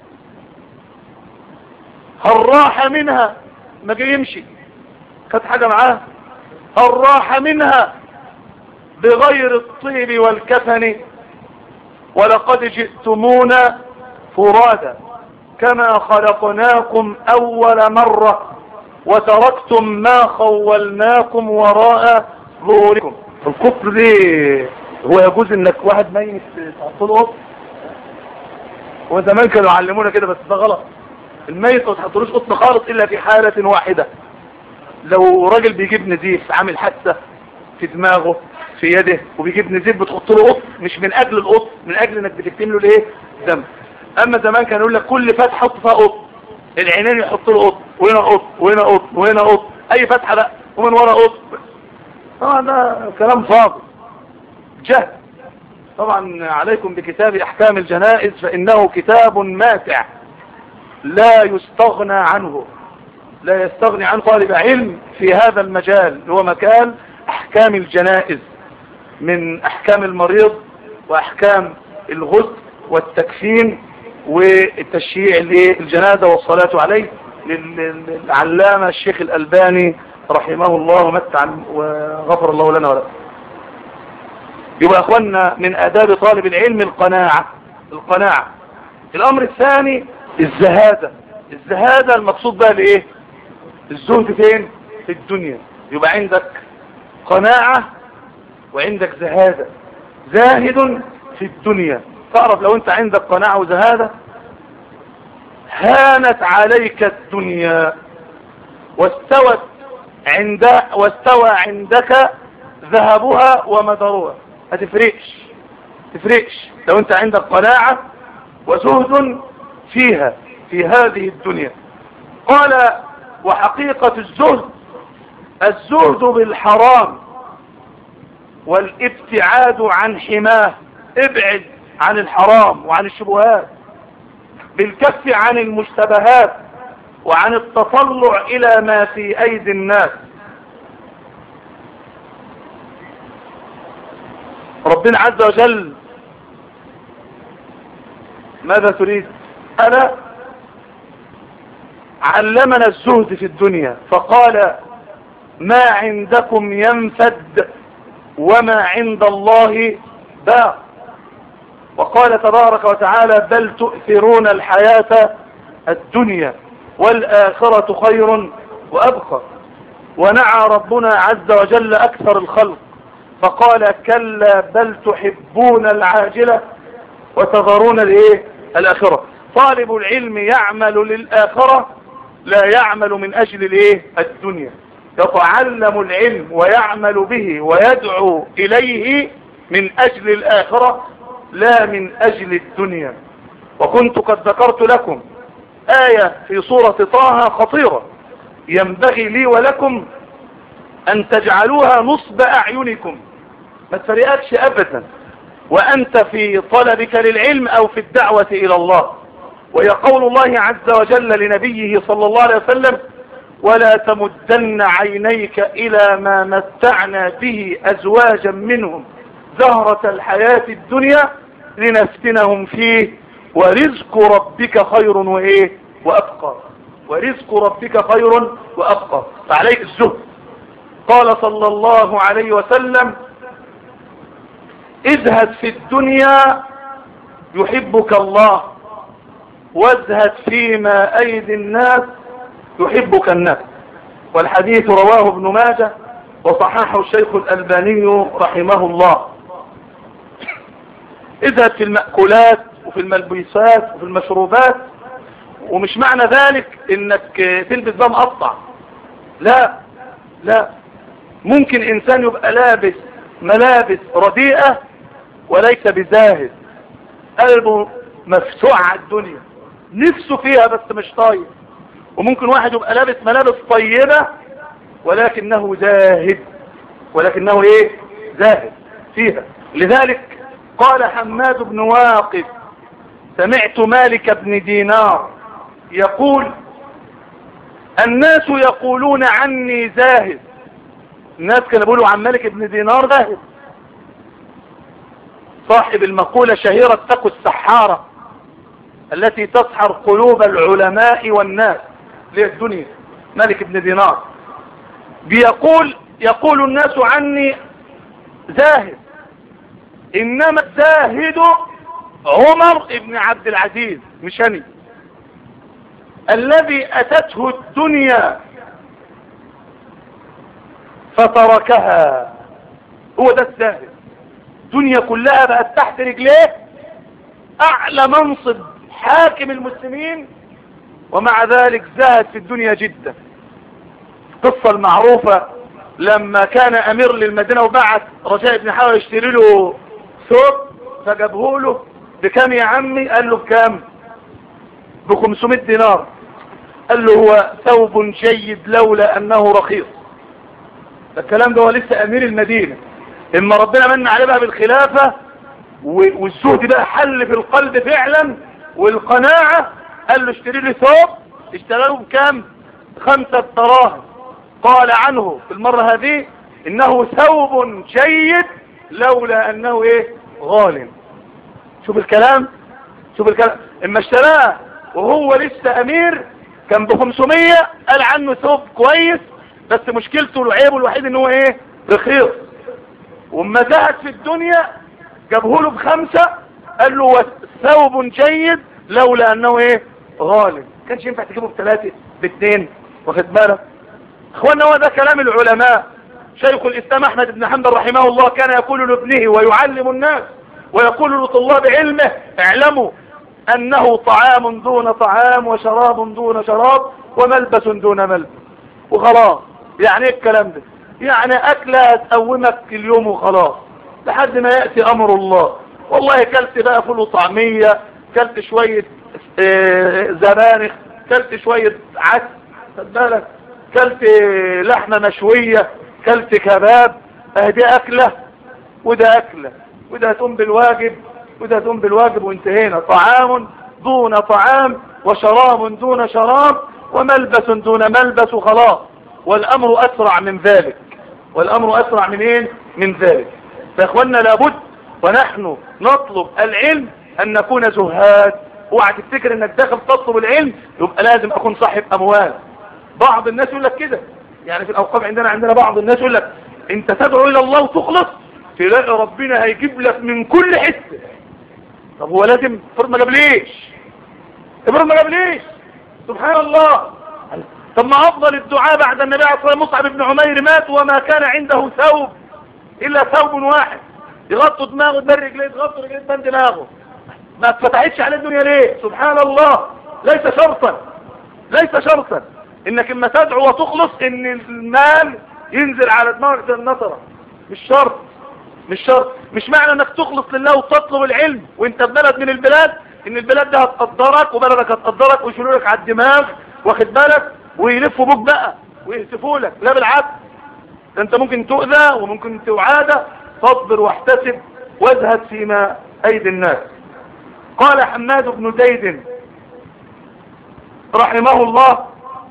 هل راح منها ما جاي يمشي كانت حاجة معاه هل راح منها بغير الطيب والكفن ولقد جئتمونا فرادا كما خلقناكم أول مرة وتركتم ما خولناكم وراء ظهوركم الكفر دي هو يجوز انك واحد ميت تحط له قط وزمان كانوا يعلمونا كده بس ده غلط الميت ما تحطلوش قطن خالص الا في حالة واحدة لو راجل بيجيب نزيف عامل حادثة في دماغه في يده وبيجيب نزيف بتحط له قط مش من اجل القط من اجل انك بتكتم له الايه دم اما زمان كانوا يقول لك كل فتحه حط فيها قط العينين يحط له قط وهنا قط وهنا قط وهنا قط اي فتحه بقى ومن ورا قط طبعا ده كلام فاضي جهل طبعا عليكم بكتاب احكام الجنائز فانه كتاب ماتع لا يستغنى عنه لا يستغني عن طالب علم في هذا المجال هو مكان احكام الجنائز من احكام المريض واحكام الغسل والتكفين والتشييع للجنازة والصلاة عليه للعلامة الشيخ الألباني رحمه الله ومتع وغفر الله لنا ولكم يبقى أخوانا من آداب طالب العلم القناعة القناعة الأمر الثاني الزهادة الزهادة المقصود بها لإيه الزهد فين في الدنيا يبقى عندك قناعة وعندك زهادة زاهد في الدنيا تعرف لو انت عندك قناعة وزهادة هانت عليك الدنيا واستوت عند واستوى عندك ذهبها ومدرها ما تفرقش تفرقش لو انت عندك قناعة وزهد فيها في هذه الدنيا قال وحقيقة الزهد الزهد بالحرام والابتعاد عن حماه ابعد عن الحرام وعن الشبهات بالكف عن المشتبهات وعن التطلع الى ما في ايدي الناس ربنا عز وجل ماذا تريد ألا علمنا الزهد في الدنيا فقال ما عندكم ينفد وما عند الله باق وقال تبارك وتعالى بل تؤثرون الحياة الدنيا والآخرة خير وأبقى ونعى ربنا عز وجل أكثر الخلق فقال كلا بل تحبون العاجلة وتذرون الايه الآخرة طالب العلم يعمل للآخرة لا يعمل من أجل الايه الدنيا يتعلم العلم ويعمل به ويدعو إليه من أجل الآخرة لا من أجل الدنيا وكنت قد ذكرت لكم آية في سورة طه خطيرة ينبغي لي ولكم أن تجعلوها نصب أعينكم ما تفرقكش أبدا وأنت في طلبك للعلم أو في الدعوة إلى الله وهي قول الله عز وجل لنبيه صلى الله عليه وسلم ولا تمدن عينيك إلى ما متعنا به أزواجا منهم زهرة الحياة الدنيا لنفتنهم فيه ورزق ربك خير وإيه وأبقى ورزق ربك خير وأبقى فعليك الزهد قال صلى الله عليه وسلم ازهد في الدنيا يحبك الله وازهد فيما أيدي الناس يحبك الناس والحديث رواه ابن ماجه وصححه الشيخ الألباني رحمه الله ازهد في المأكولات وفي الملبوسات وفي المشروبات ومش معنى ذلك انك تلبس بقى مقطع لا لا ممكن انسان يبقى لابس ملابس رديئة وليس بزاهد قلبه مفتوح على الدنيا نفسه فيها بس مش طايب وممكن واحد يبقى لابس ملابس طيبة ولكنه زاهد ولكنه ايه زاهد فيها لذلك قال حماد بن واقف سمعت مالك بن دينار يقول الناس يقولون عني زاهد الناس كانوا يقولوا عن مالك بن دينار زاهد صاحب المقولة شهيرة تقو السحارة التي تسحر قلوب العلماء والناس للدنيا مالك بن دينار بيقول يقول الناس عني زاهد انما الزاهد عمر بن عبد العزيز مش أنا الذي أتته الدنيا فتركها هو ده الزاهد الدنيا كلها بقت تحت رجليه أعلى منصب حاكم المسلمين ومع ذلك زهد في الدنيا جدا القصة المعروفة لما كان أمير للمدينة وبعت رجاء بن حاوي يشتري له ثوب فجابه له بكام يا عمي قال له بكام ب 500 دينار قال له هو ثوب جيد لولا انه رخيص الكلام ده هو لسه امير المدينة اما ربنا من عليه بقى بالخلافة والزهد بقى حل في القلب فعلا والقناعة قال له اشتري لي ثوب اشتري له بكام خمسة دراهم قال عنه في المرة هذه انه ثوب جيد لولا انه ايه غال شوف الكلام شوف الكلام اما اشتراه وهو لسه امير كان ب 500 قال عنه ثوب كويس بس مشكلته وعيبه الوحيد ان هو ايه رخيص واما زهد في الدنيا جابه له بخمسة قال له ثوب جيد لولا انه ايه غالب كانش ينفع تجيبه بثلاثة باثنين واخد بالك اخوانا هو ده كلام العلماء شيخ الاسلام احمد بن حنبل رحمه الله كان يقول لابنه ويعلم الناس ويقول لطلاب علمه اعلموا انه طعام دون طعام وشراب دون شراب وملبس دون ملبس وخلاص يعني ايه الكلام ده يعني اكلة تقومك اليوم وخلاص لحد ما يأتي امر الله والله كلت بقى فول وطعمية كلت شوية اه زبانخ كلت شوية عدس خد بالك كلت لحمة مشوية كلت كباب اهدي اكلة وده اكلة وده هتقوم بالواجب وده هتقوم بالواجب وانتهينا طعام دون طعام وشراب دون شراب وملبس دون ملبس وخلاص والامر اسرع من ذلك والامر اسرع من ايه من ذلك فاخوانا لابد ونحن نطلب العلم ان نكون زهاد اوعى تفتكر انك داخل تطلب العلم يبقى لازم اكون صاحب اموال بعض الناس يقول لك كده يعني في الاوقاف عندنا عندنا بعض الناس يقول لك انت تدعو الى الله وتخلص تلاقي ربنا هيجيب لك من كل حتة طب هو لازم افرض ما جابليش افرض ما جابليش سبحان الله طب ما افضل الدعاء بعد النبي عليه الصلاه والسلام مصعب بن عمير مات وما كان عنده ثوب الا ثوب واحد يغطوا دماغه تبر رجليه تغطوا رجليه تبان دماغه ما اتفتحتش على الدنيا ليه سبحان الله ليس شرطا ليس شرطا انك اما تدعو وتخلص ان المال ينزل على دماغك زي النصرة مش شرط مش شرط مش معنى انك تخلص لله وتطلب العلم وانت في بلد من البلاد ان البلاد ده هتقدرك وبلدك هتقدرك ويشيلوا لك على الدماغ واخد بالك ويلفوا بوك بقى ويهتفوا لك لا بالعكس ده انت ممكن تؤذى وممكن تعادى فاصبر واحتسب وازهد فيما ايدي الناس قال حماد بن زيد رحمه الله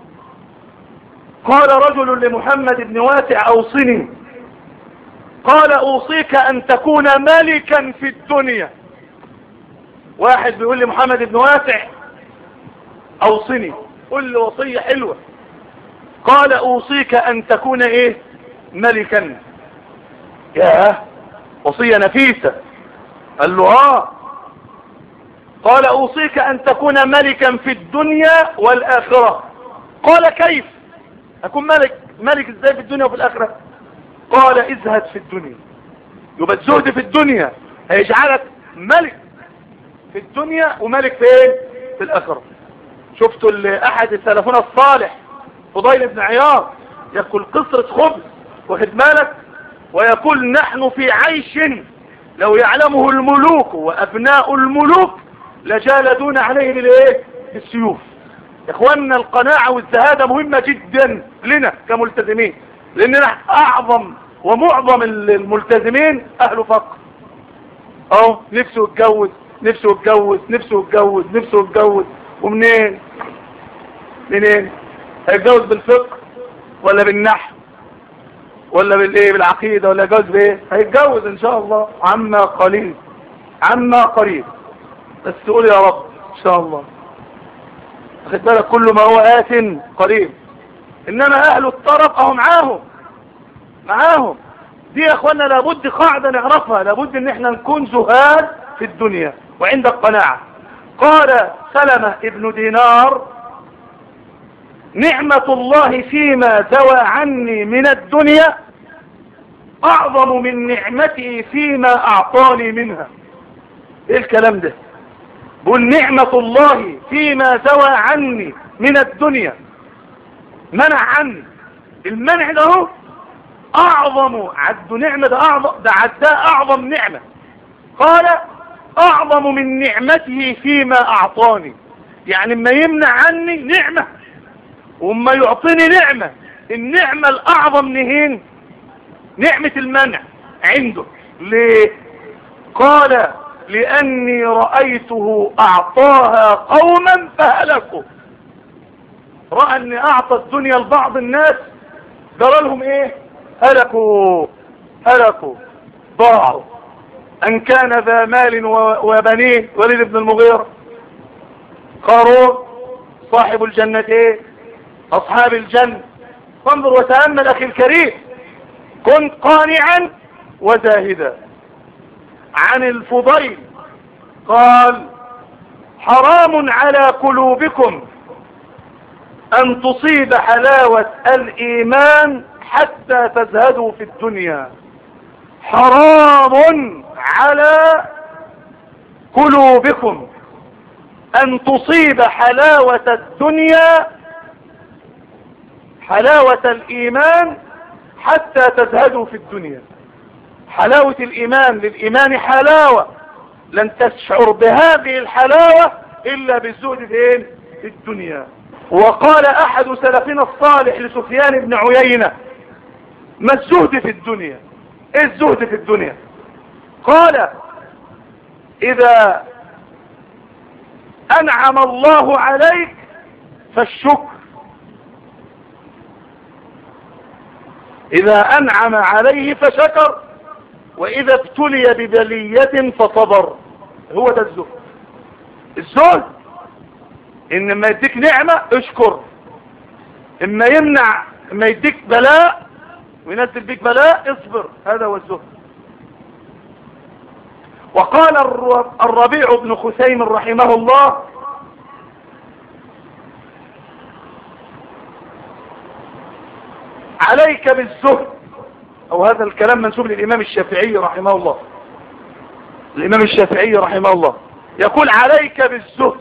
قال رجل لمحمد بن واسع اوصني قال اوصيك ان تكون ملكا في الدنيا واحد بيقول لي محمد بن واسع اوصني قل لي وصية حلوة قال اوصيك ان تكون ايه ملكا ياه وصية نفيسة قال له اه قال اوصيك ان تكون ملكا في الدنيا والاخرة قال كيف اكون ملك ملك ازاي في الدنيا وفي الاخرة قال ازهد في الدنيا يبقى الزهد في الدنيا هيجعلك ملك في الدنيا وملك في ايه في الاخرة شفتوا احد السلفون الصالح فضيل بن عياض يأكل قصرة خبز واخد بالك ويقول نحن في عيش لو يعلمه الملوك وابناء الملوك لجالدون عليه بالايه بالسيوف يا اخواننا القناعة والزهادة مهمة جدا لنا كملتزمين لاننا اعظم ومعظم الملتزمين اهل فقر اهو نفسه يتجوز نفسه يتجوز نفسه يتجوز نفسه يتجوز ومنين منين هيتجوز بالفقه ولا بالنحو ولا بالايه بالعقيدة ولا يتجوز بايه هيتجوز ان شاء الله عما قليل عما قريب بس تقول يا رب ان شاء الله خد بالك كل ما هو آت قريب انما اهل الطرف اهو معاهم معاهم دي يا اخوانا لابد قاعدة نعرفها لابد ان احنا نكون زهاد في الدنيا وعند القناعة قال سلمة ابن دينار نعمة الله فيما زوى عني من الدنيا اعظم من نعمته فيما اعطاني منها ايه الكلام ده بقول نعمة الله فيما زوى عني من الدنيا منع عني المنع ده هو اعظم عد نعمة ده اعظم ده عداه اعظم نعمة قال اعظم من نعمته فيما اعطاني يعني ما يمنع عني نعمة وما يعطيني نعمة النعمة الاعظم نهين نعمة المنع عنده ليه قال لاني رأيته اعطاها قوما فهلكوا رأى اني اعطى الدنيا لبعض الناس جرى لهم ايه هلكوا هلكوا ضاعوا ان كان ذا مال وبنين وليد بن المغيرة قارون صاحب الجنتين اصحاب الجنة فانظر وتأمل اخي الكريم كنت قانعا وزاهدا عن الفضيل قال حرام على قلوبكم ان تصيب حلاوة الايمان حتى تزهدوا في الدنيا حرام على قلوبكم ان تصيب حلاوة الدنيا حلاوة الايمان حتى تزهدوا في الدنيا حلاوة الايمان للايمان حلاوة لن تشعر بهذه الحلاوة الا بالزهد فين في الدنيا وقال احد سلفنا الصالح لسفيان بن عيينة ما الزهد في الدنيا ايه الزهد في الدنيا قال اذا انعم الله عليك فالشكر اذا انعم عليه فشكر واذا ابتلي ببلية فصبر هو ده الزهد الزهد ان ما يديك نعمة اشكر اما يمنع اما يديك بلاء وينزل بيك بلاء اصبر هذا هو الزهد وقال الربيع بن خثيم رحمه الله عليك بالزهد او هذا الكلام منسوب للامام الشافعي رحمه الله الامام الشافعي رحمه الله يقول عليك بالزهد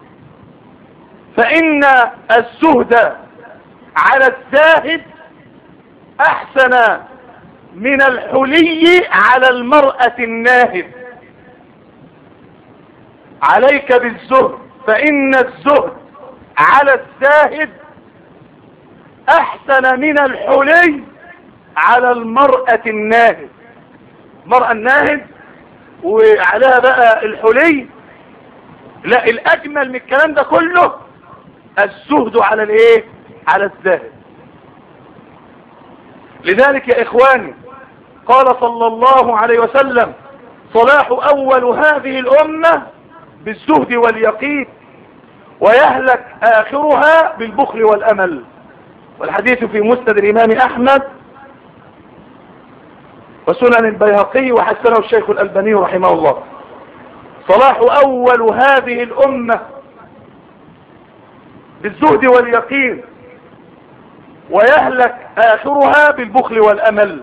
فان الزهد على الزاهد احسن من الحلي على المرأة الناهب عليك بالزهد فان الزهد على الزاهد احسن من الحلي على المرأة الناهد المرأة الناهد وعليها بقى الحلي لا الاجمل من الكلام ده كله الزهد على الايه على الزاهد لذلك يا اخواني قال صلى الله عليه وسلم صلاح اول هذه الامة بالزهد واليقين ويهلك اخرها بالبخل والامل والحديث في مسند الامام احمد وسنن البيهقي وحسنه الشيخ الالباني رحمه الله صلاح اول هذه الامة بالزهد واليقين ويهلك آخرها بالبخل والأمل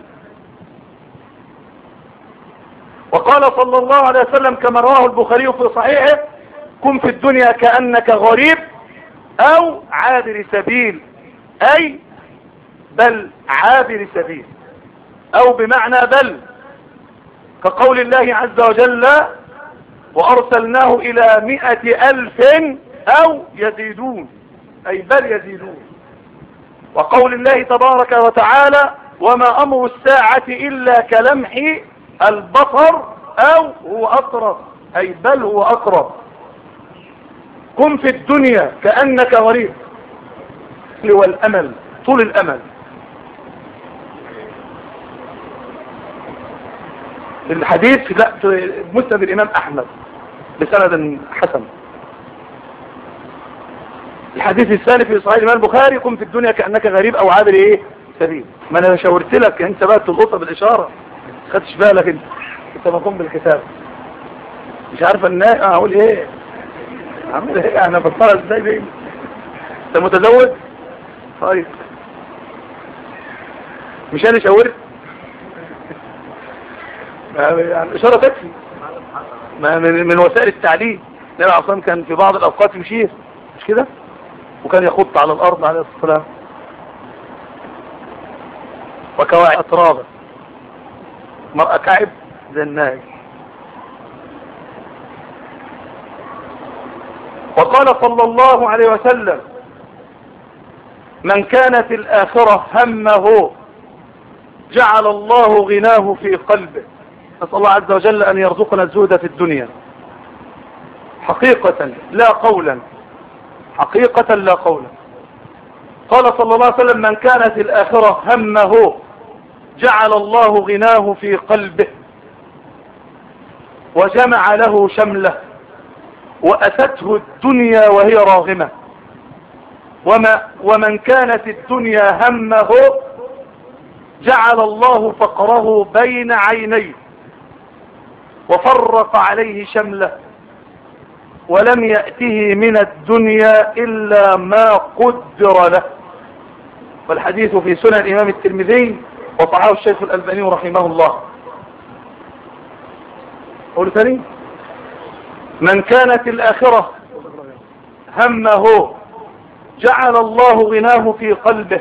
وقال صلى الله عليه وسلم كما رواه البخاري في صحيحه كن في الدنيا كأنك غريب أو عابر سبيل أي بل عابر سبيل أو بمعنى بل كقول الله عز وجل وأرسلناه إلى مئة ألف أو يزيدون أي بل يزيدون وقول الله تبارك وتعالى وما أمر الساعة إلا كلمح البصر أو هو أقرب أي بل هو أقرب كن في الدنيا كأنك غريب والأمل طول الأمل الحديث لا مسند الإمام أحمد بسند حسن الحديث الثاني في صحيح الإمام البخاري قم في الدنيا كأنك غريب أو عابر إيه سبيل ما أنا شاورت لك أنت بقى تلقطها بالإشارة خدتش بالك أنت أنت مقوم بالكتاب مش عارف أن أقول إيه أعمل إيه أنا بطلع إزاي بيه أنت متزوج طيب مش أنا شاورت يعني الإشارة تكفي من وسائل التعليم النبي عليه كان في بعض الأوقات يشير مش كده وكان يخط على الأرض عليه الصلاة والسلام وكواعب أترابة مرأة كعب زي الناج وقال صلى الله عليه وسلم من كانت الآخرة همه جعل الله غناه في قلبه نسأل الله عز وجل أن يرزقنا الزهد في الدنيا حقيقة لا قولا حقيقة لا قولا قال صلى الله عليه وسلم من كانت الآخرة همه جعل الله غناه في قلبه وجمع له شمله وأتته الدنيا وهي راغمة وما ومن كانت الدنيا همه جعل الله فقره بين عينيه وفرق عليه شمله ولم يأته من الدنيا إلا ما قدر له والحديث في سنن الإمام الترمذي وصححه الشيخ الألباني رحمه الله قول ثاني من كانت الآخرة همه جعل الله غناه في قلبه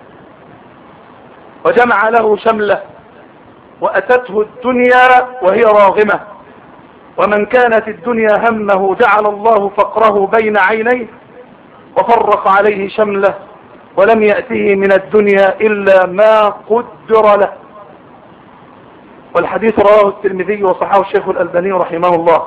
وجمع له شمله وأتته الدنيا وهي راغمة ومن كانت الدنيا همه جعل الله فقره بين عينيه وفرق عليه شمله ولم يأته من الدنيا إلا ما قدر له والحديث رواه الترمذي وصححه الشيخ الألباني رحمه الله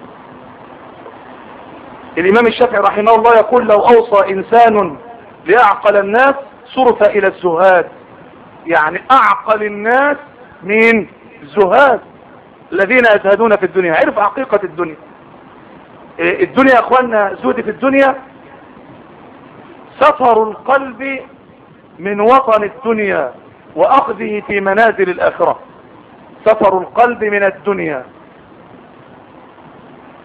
الإمام الشافعي رحمه الله يقول لو أوصى إنسان ليعقل الناس صرف إلى الزهاد يعني أعقل الناس من زهاد الذين يزهدون في الدنيا عرف حقيقة الدنيا إيه، الدنيا يا اخوانا زهد في الدنيا سفر القلب من وطن الدنيا واخذه في منازل الاخرة سفر القلب من الدنيا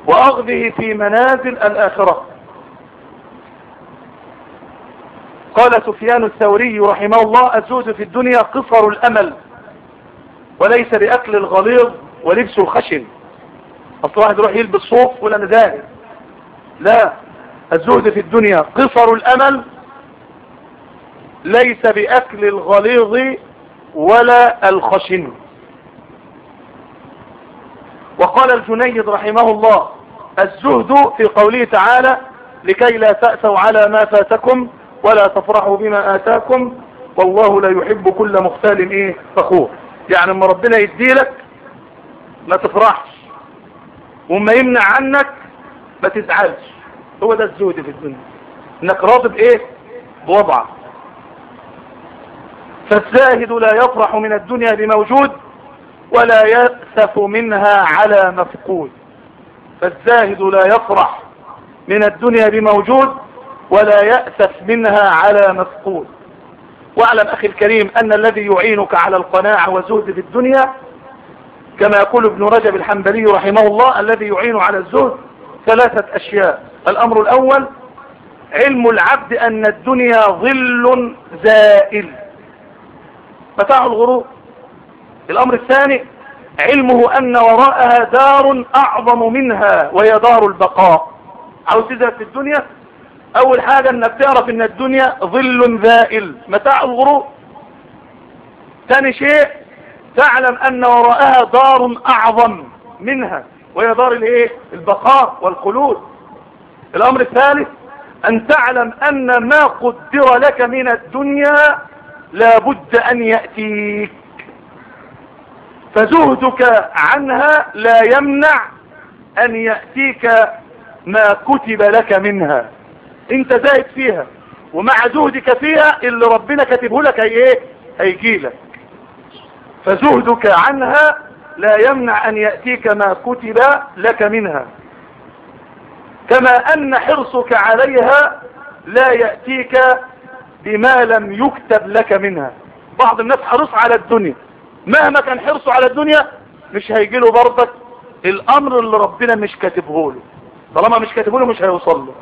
وأخذه في منازل الآخرة قال سفيان الثوري رحمه الله الزهد في الدنيا قصر الأمل وليس بأكل الغليظ ولبس الخشن أصل واحد يروح يلبس صوف ولا نزاهد لا الزهد في الدنيا قصر الأمل ليس بأكل الغليظ ولا الخشن وقال الجنيد رحمه الله الزهد في قوله تعالى لكي لا تأسوا على ما فاتكم ولا تفرحوا بما آتاكم والله لا يحب كل مختال ايه فخور يعني اما ربنا يديلك ما تفرحش وما يمنع عنك ما تزعلش هو ده الزهد في الدنيا انك راضي بايه بوضعك فالزاهد لا يفرح من الدنيا بموجود ولا يأسف منها على مفقود فالزاهد لا يفرح من الدنيا بموجود ولا يأسف منها على مفقود واعلم أخي الكريم أن الذي يعينك على القناعة والزهد في الدنيا كما يقول ابن رجب الحنبلي رحمه الله الذي يعين على الزهد ثلاثة أشياء الأمر الأول علم العبد أن الدنيا ظل زائل متاع الغرور الأمر الثاني علمه أن وراءها دار أعظم منها وهي دار البقاء عاوز تزهد في الدنيا أول حاجة أنك تعرف أن الدنيا ظل ذائل متاع الغرور ثاني شيء تعلم أن وراءها دار أعظم منها وهي دار الايه البقاء والخلود الأمر الثالث أن تعلم أن ما قدر لك من الدنيا لابد أن يأتيك فزهدك عنها لا يمنع أن يأتيك ما كتب لك منها انت زاهد فيها ومع زهدك فيها اللي ربنا كاتبه لك هي ايه هيجي لك فزهدك عنها لا يمنع ان يأتيك ما كتب لك منها كما ان حرصك عليها لا يأتيك بما لم يكتب لك منها بعض الناس حرص على الدنيا مهما كان حرصه على الدنيا مش هيجي له برضك الامر اللي ربنا مش كاتبه له طالما مش كاتبه له مش هيوصل له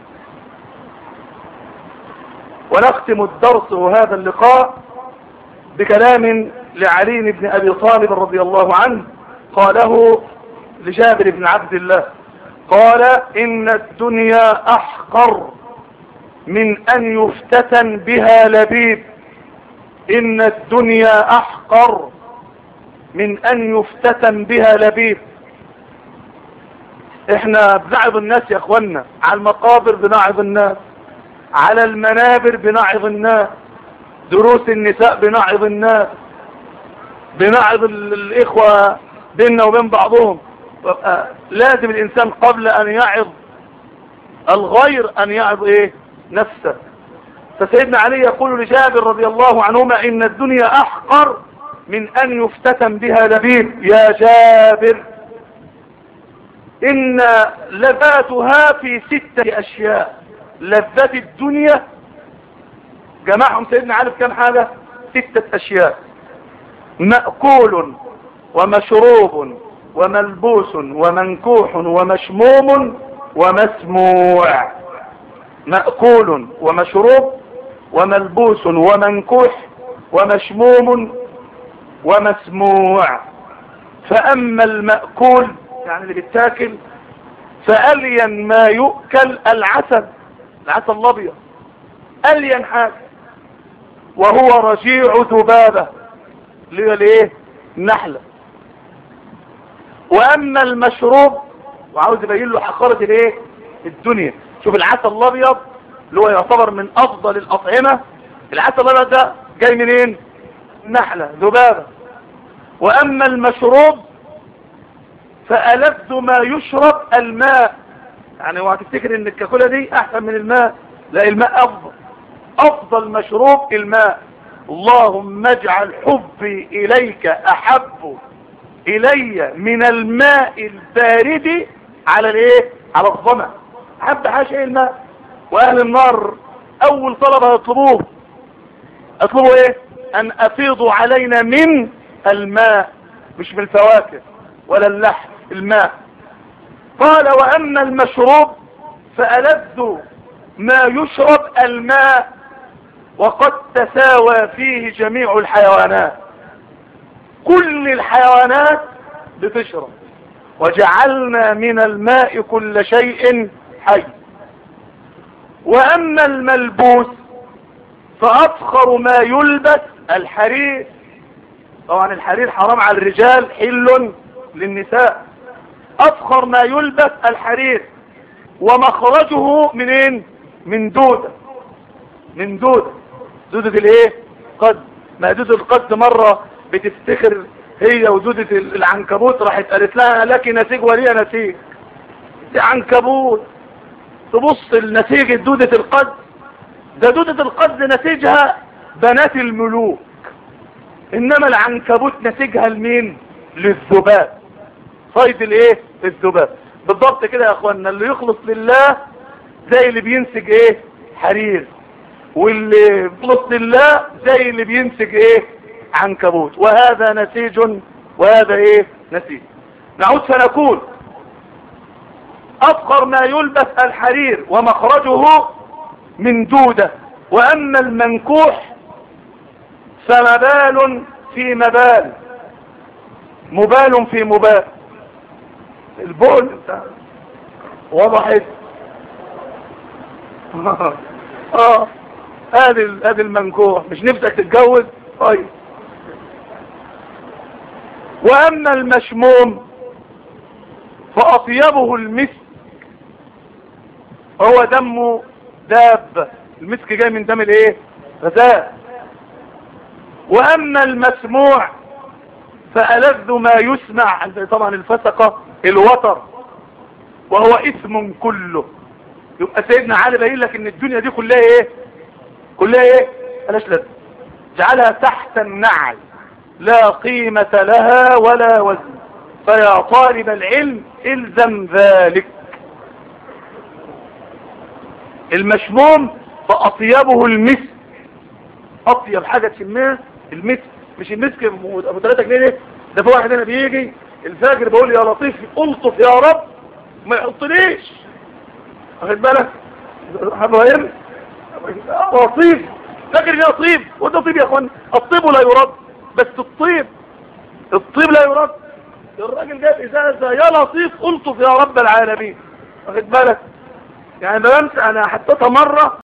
ونختم الدرس وهذا اللقاء بكلام لعلي بن أبي طالب رضي الله عنه قاله لجابر بن عبد الله قال إن الدنيا أحقر من أن يفتتن بها لبيب إن الدنيا أحقر من أن يفتتن بها لبيب احنا بنعظ الناس يا اخوانا على المقابر بنعظ الناس على المنابر بنعظ الناس دروس النساء بنعظ الناس بنعظ الإخوة بيننا وبين بعضهم لازم الإنسان قبل أن يعظ الغير أن يعظ إيه نفسه فسيدنا علي يقول لجابر رضي الله عنهما إن الدنيا أحقر من أن يفتتن بها لبيب يا جابر إن لذاتها في ستة أشياء لذات الدنيا جمعهم سيدنا علي كم حاجة ستة أشياء مأكول ومشروب وملبوس ومنكوح ومشموم ومسموع مأكول ومشروب وملبوس ومنكوح ومشموم ومسموع فأما المأكول يعني اللي بيتاكل فألين ما يؤكل العسل العسل الابيض ألين حاجة وهو رجيع ذبابة اللي هي الايه النحلة واما المشروب وعاوز يبين له حقارة الايه الدنيا شوف العسل الابيض اللي هو يعتبر من افضل الاطعمة العسل الابيض ده جاي منين نحلة ذبابة واما المشروب فألذ ما يشرب الماء يعني اوعى تفتكر ان الكاكولا دي احسن من الماء لا الماء افضل افضل مشروب الماء اللهم اجعل حبي اليك احب الي من الماء البارد على الايه على الظمأ احب حاجة الماء واهل النار اول طلب يطلبوه اطلبوا ايه ان افيضوا علينا من الماء مش من الفواكه ولا اللحم الماء قال وأما المشروب فألذ ما يشرب الماء وقد تساوى فيه جميع الحيوانات كل الحيوانات بتشرب وجعلنا من الماء كل شيء حي واما الملبوس فافخر ما يلبس الحرير طبعا الحرير حرام على الرجال حل للنساء افخر ما يلبس الحرير ومخرجه منين من دودة من دودة دودة الايه قد ما دودة القد مرة بتفتخر هي ودودة العنكبوت راحت قالت لها لك نسيج ولي نسيج دي عنكبوت تبص لنسيج دودة القد ده دودة القد نسيجها بنات الملوك انما العنكبوت نسيجها لمين للذباب صيد الايه الذباب بالضبط كده يا اخوانا اللي يخلص لله زي اللي بينسج ايه حرير واللي يخلص لله زي اللي بينسج ايه عنكبوت وهذا نسيج وهذا ايه نسيج نعود فنقول افخر ما يلبس الحرير ومخرجه من دودة واما المنكوح فمبال في مبال مبال في مبال البول وضحت اه ادي ادي المنكوح مش نفسك تتجوز طيب واما المشموم فاطيبه المسك هو دمه داب المسك جاي من دم الايه غزاء واما المسموع فألذ ما يسمع طبعا الفسقة الوتر وهو اسم كله يبقى سيدنا علي باين لك ان الدنيا دي كلها ايه كلها ايه بلاش لازم جعلها تحت النعل لا قيمة لها ولا وزن فيا طالب العلم الزم ذلك المشموم فأطيبه المسك أطيب حاجة تشمها المسك مش المسك ابو 3 جنيه ده في واحد هنا بيجي الفجر بقول يا لطيف الطف يا رب ما يحطنيش واخد بالك مهم لطيف فاكر ان طيب وده طيب يا اخوان الطيب لا يرد بس الطيب الطيب لا يرد الراجل جاب ازازه يا لطيف الطف يا رب العالمين واخد بالك يعني بنسى انا حطيتها مره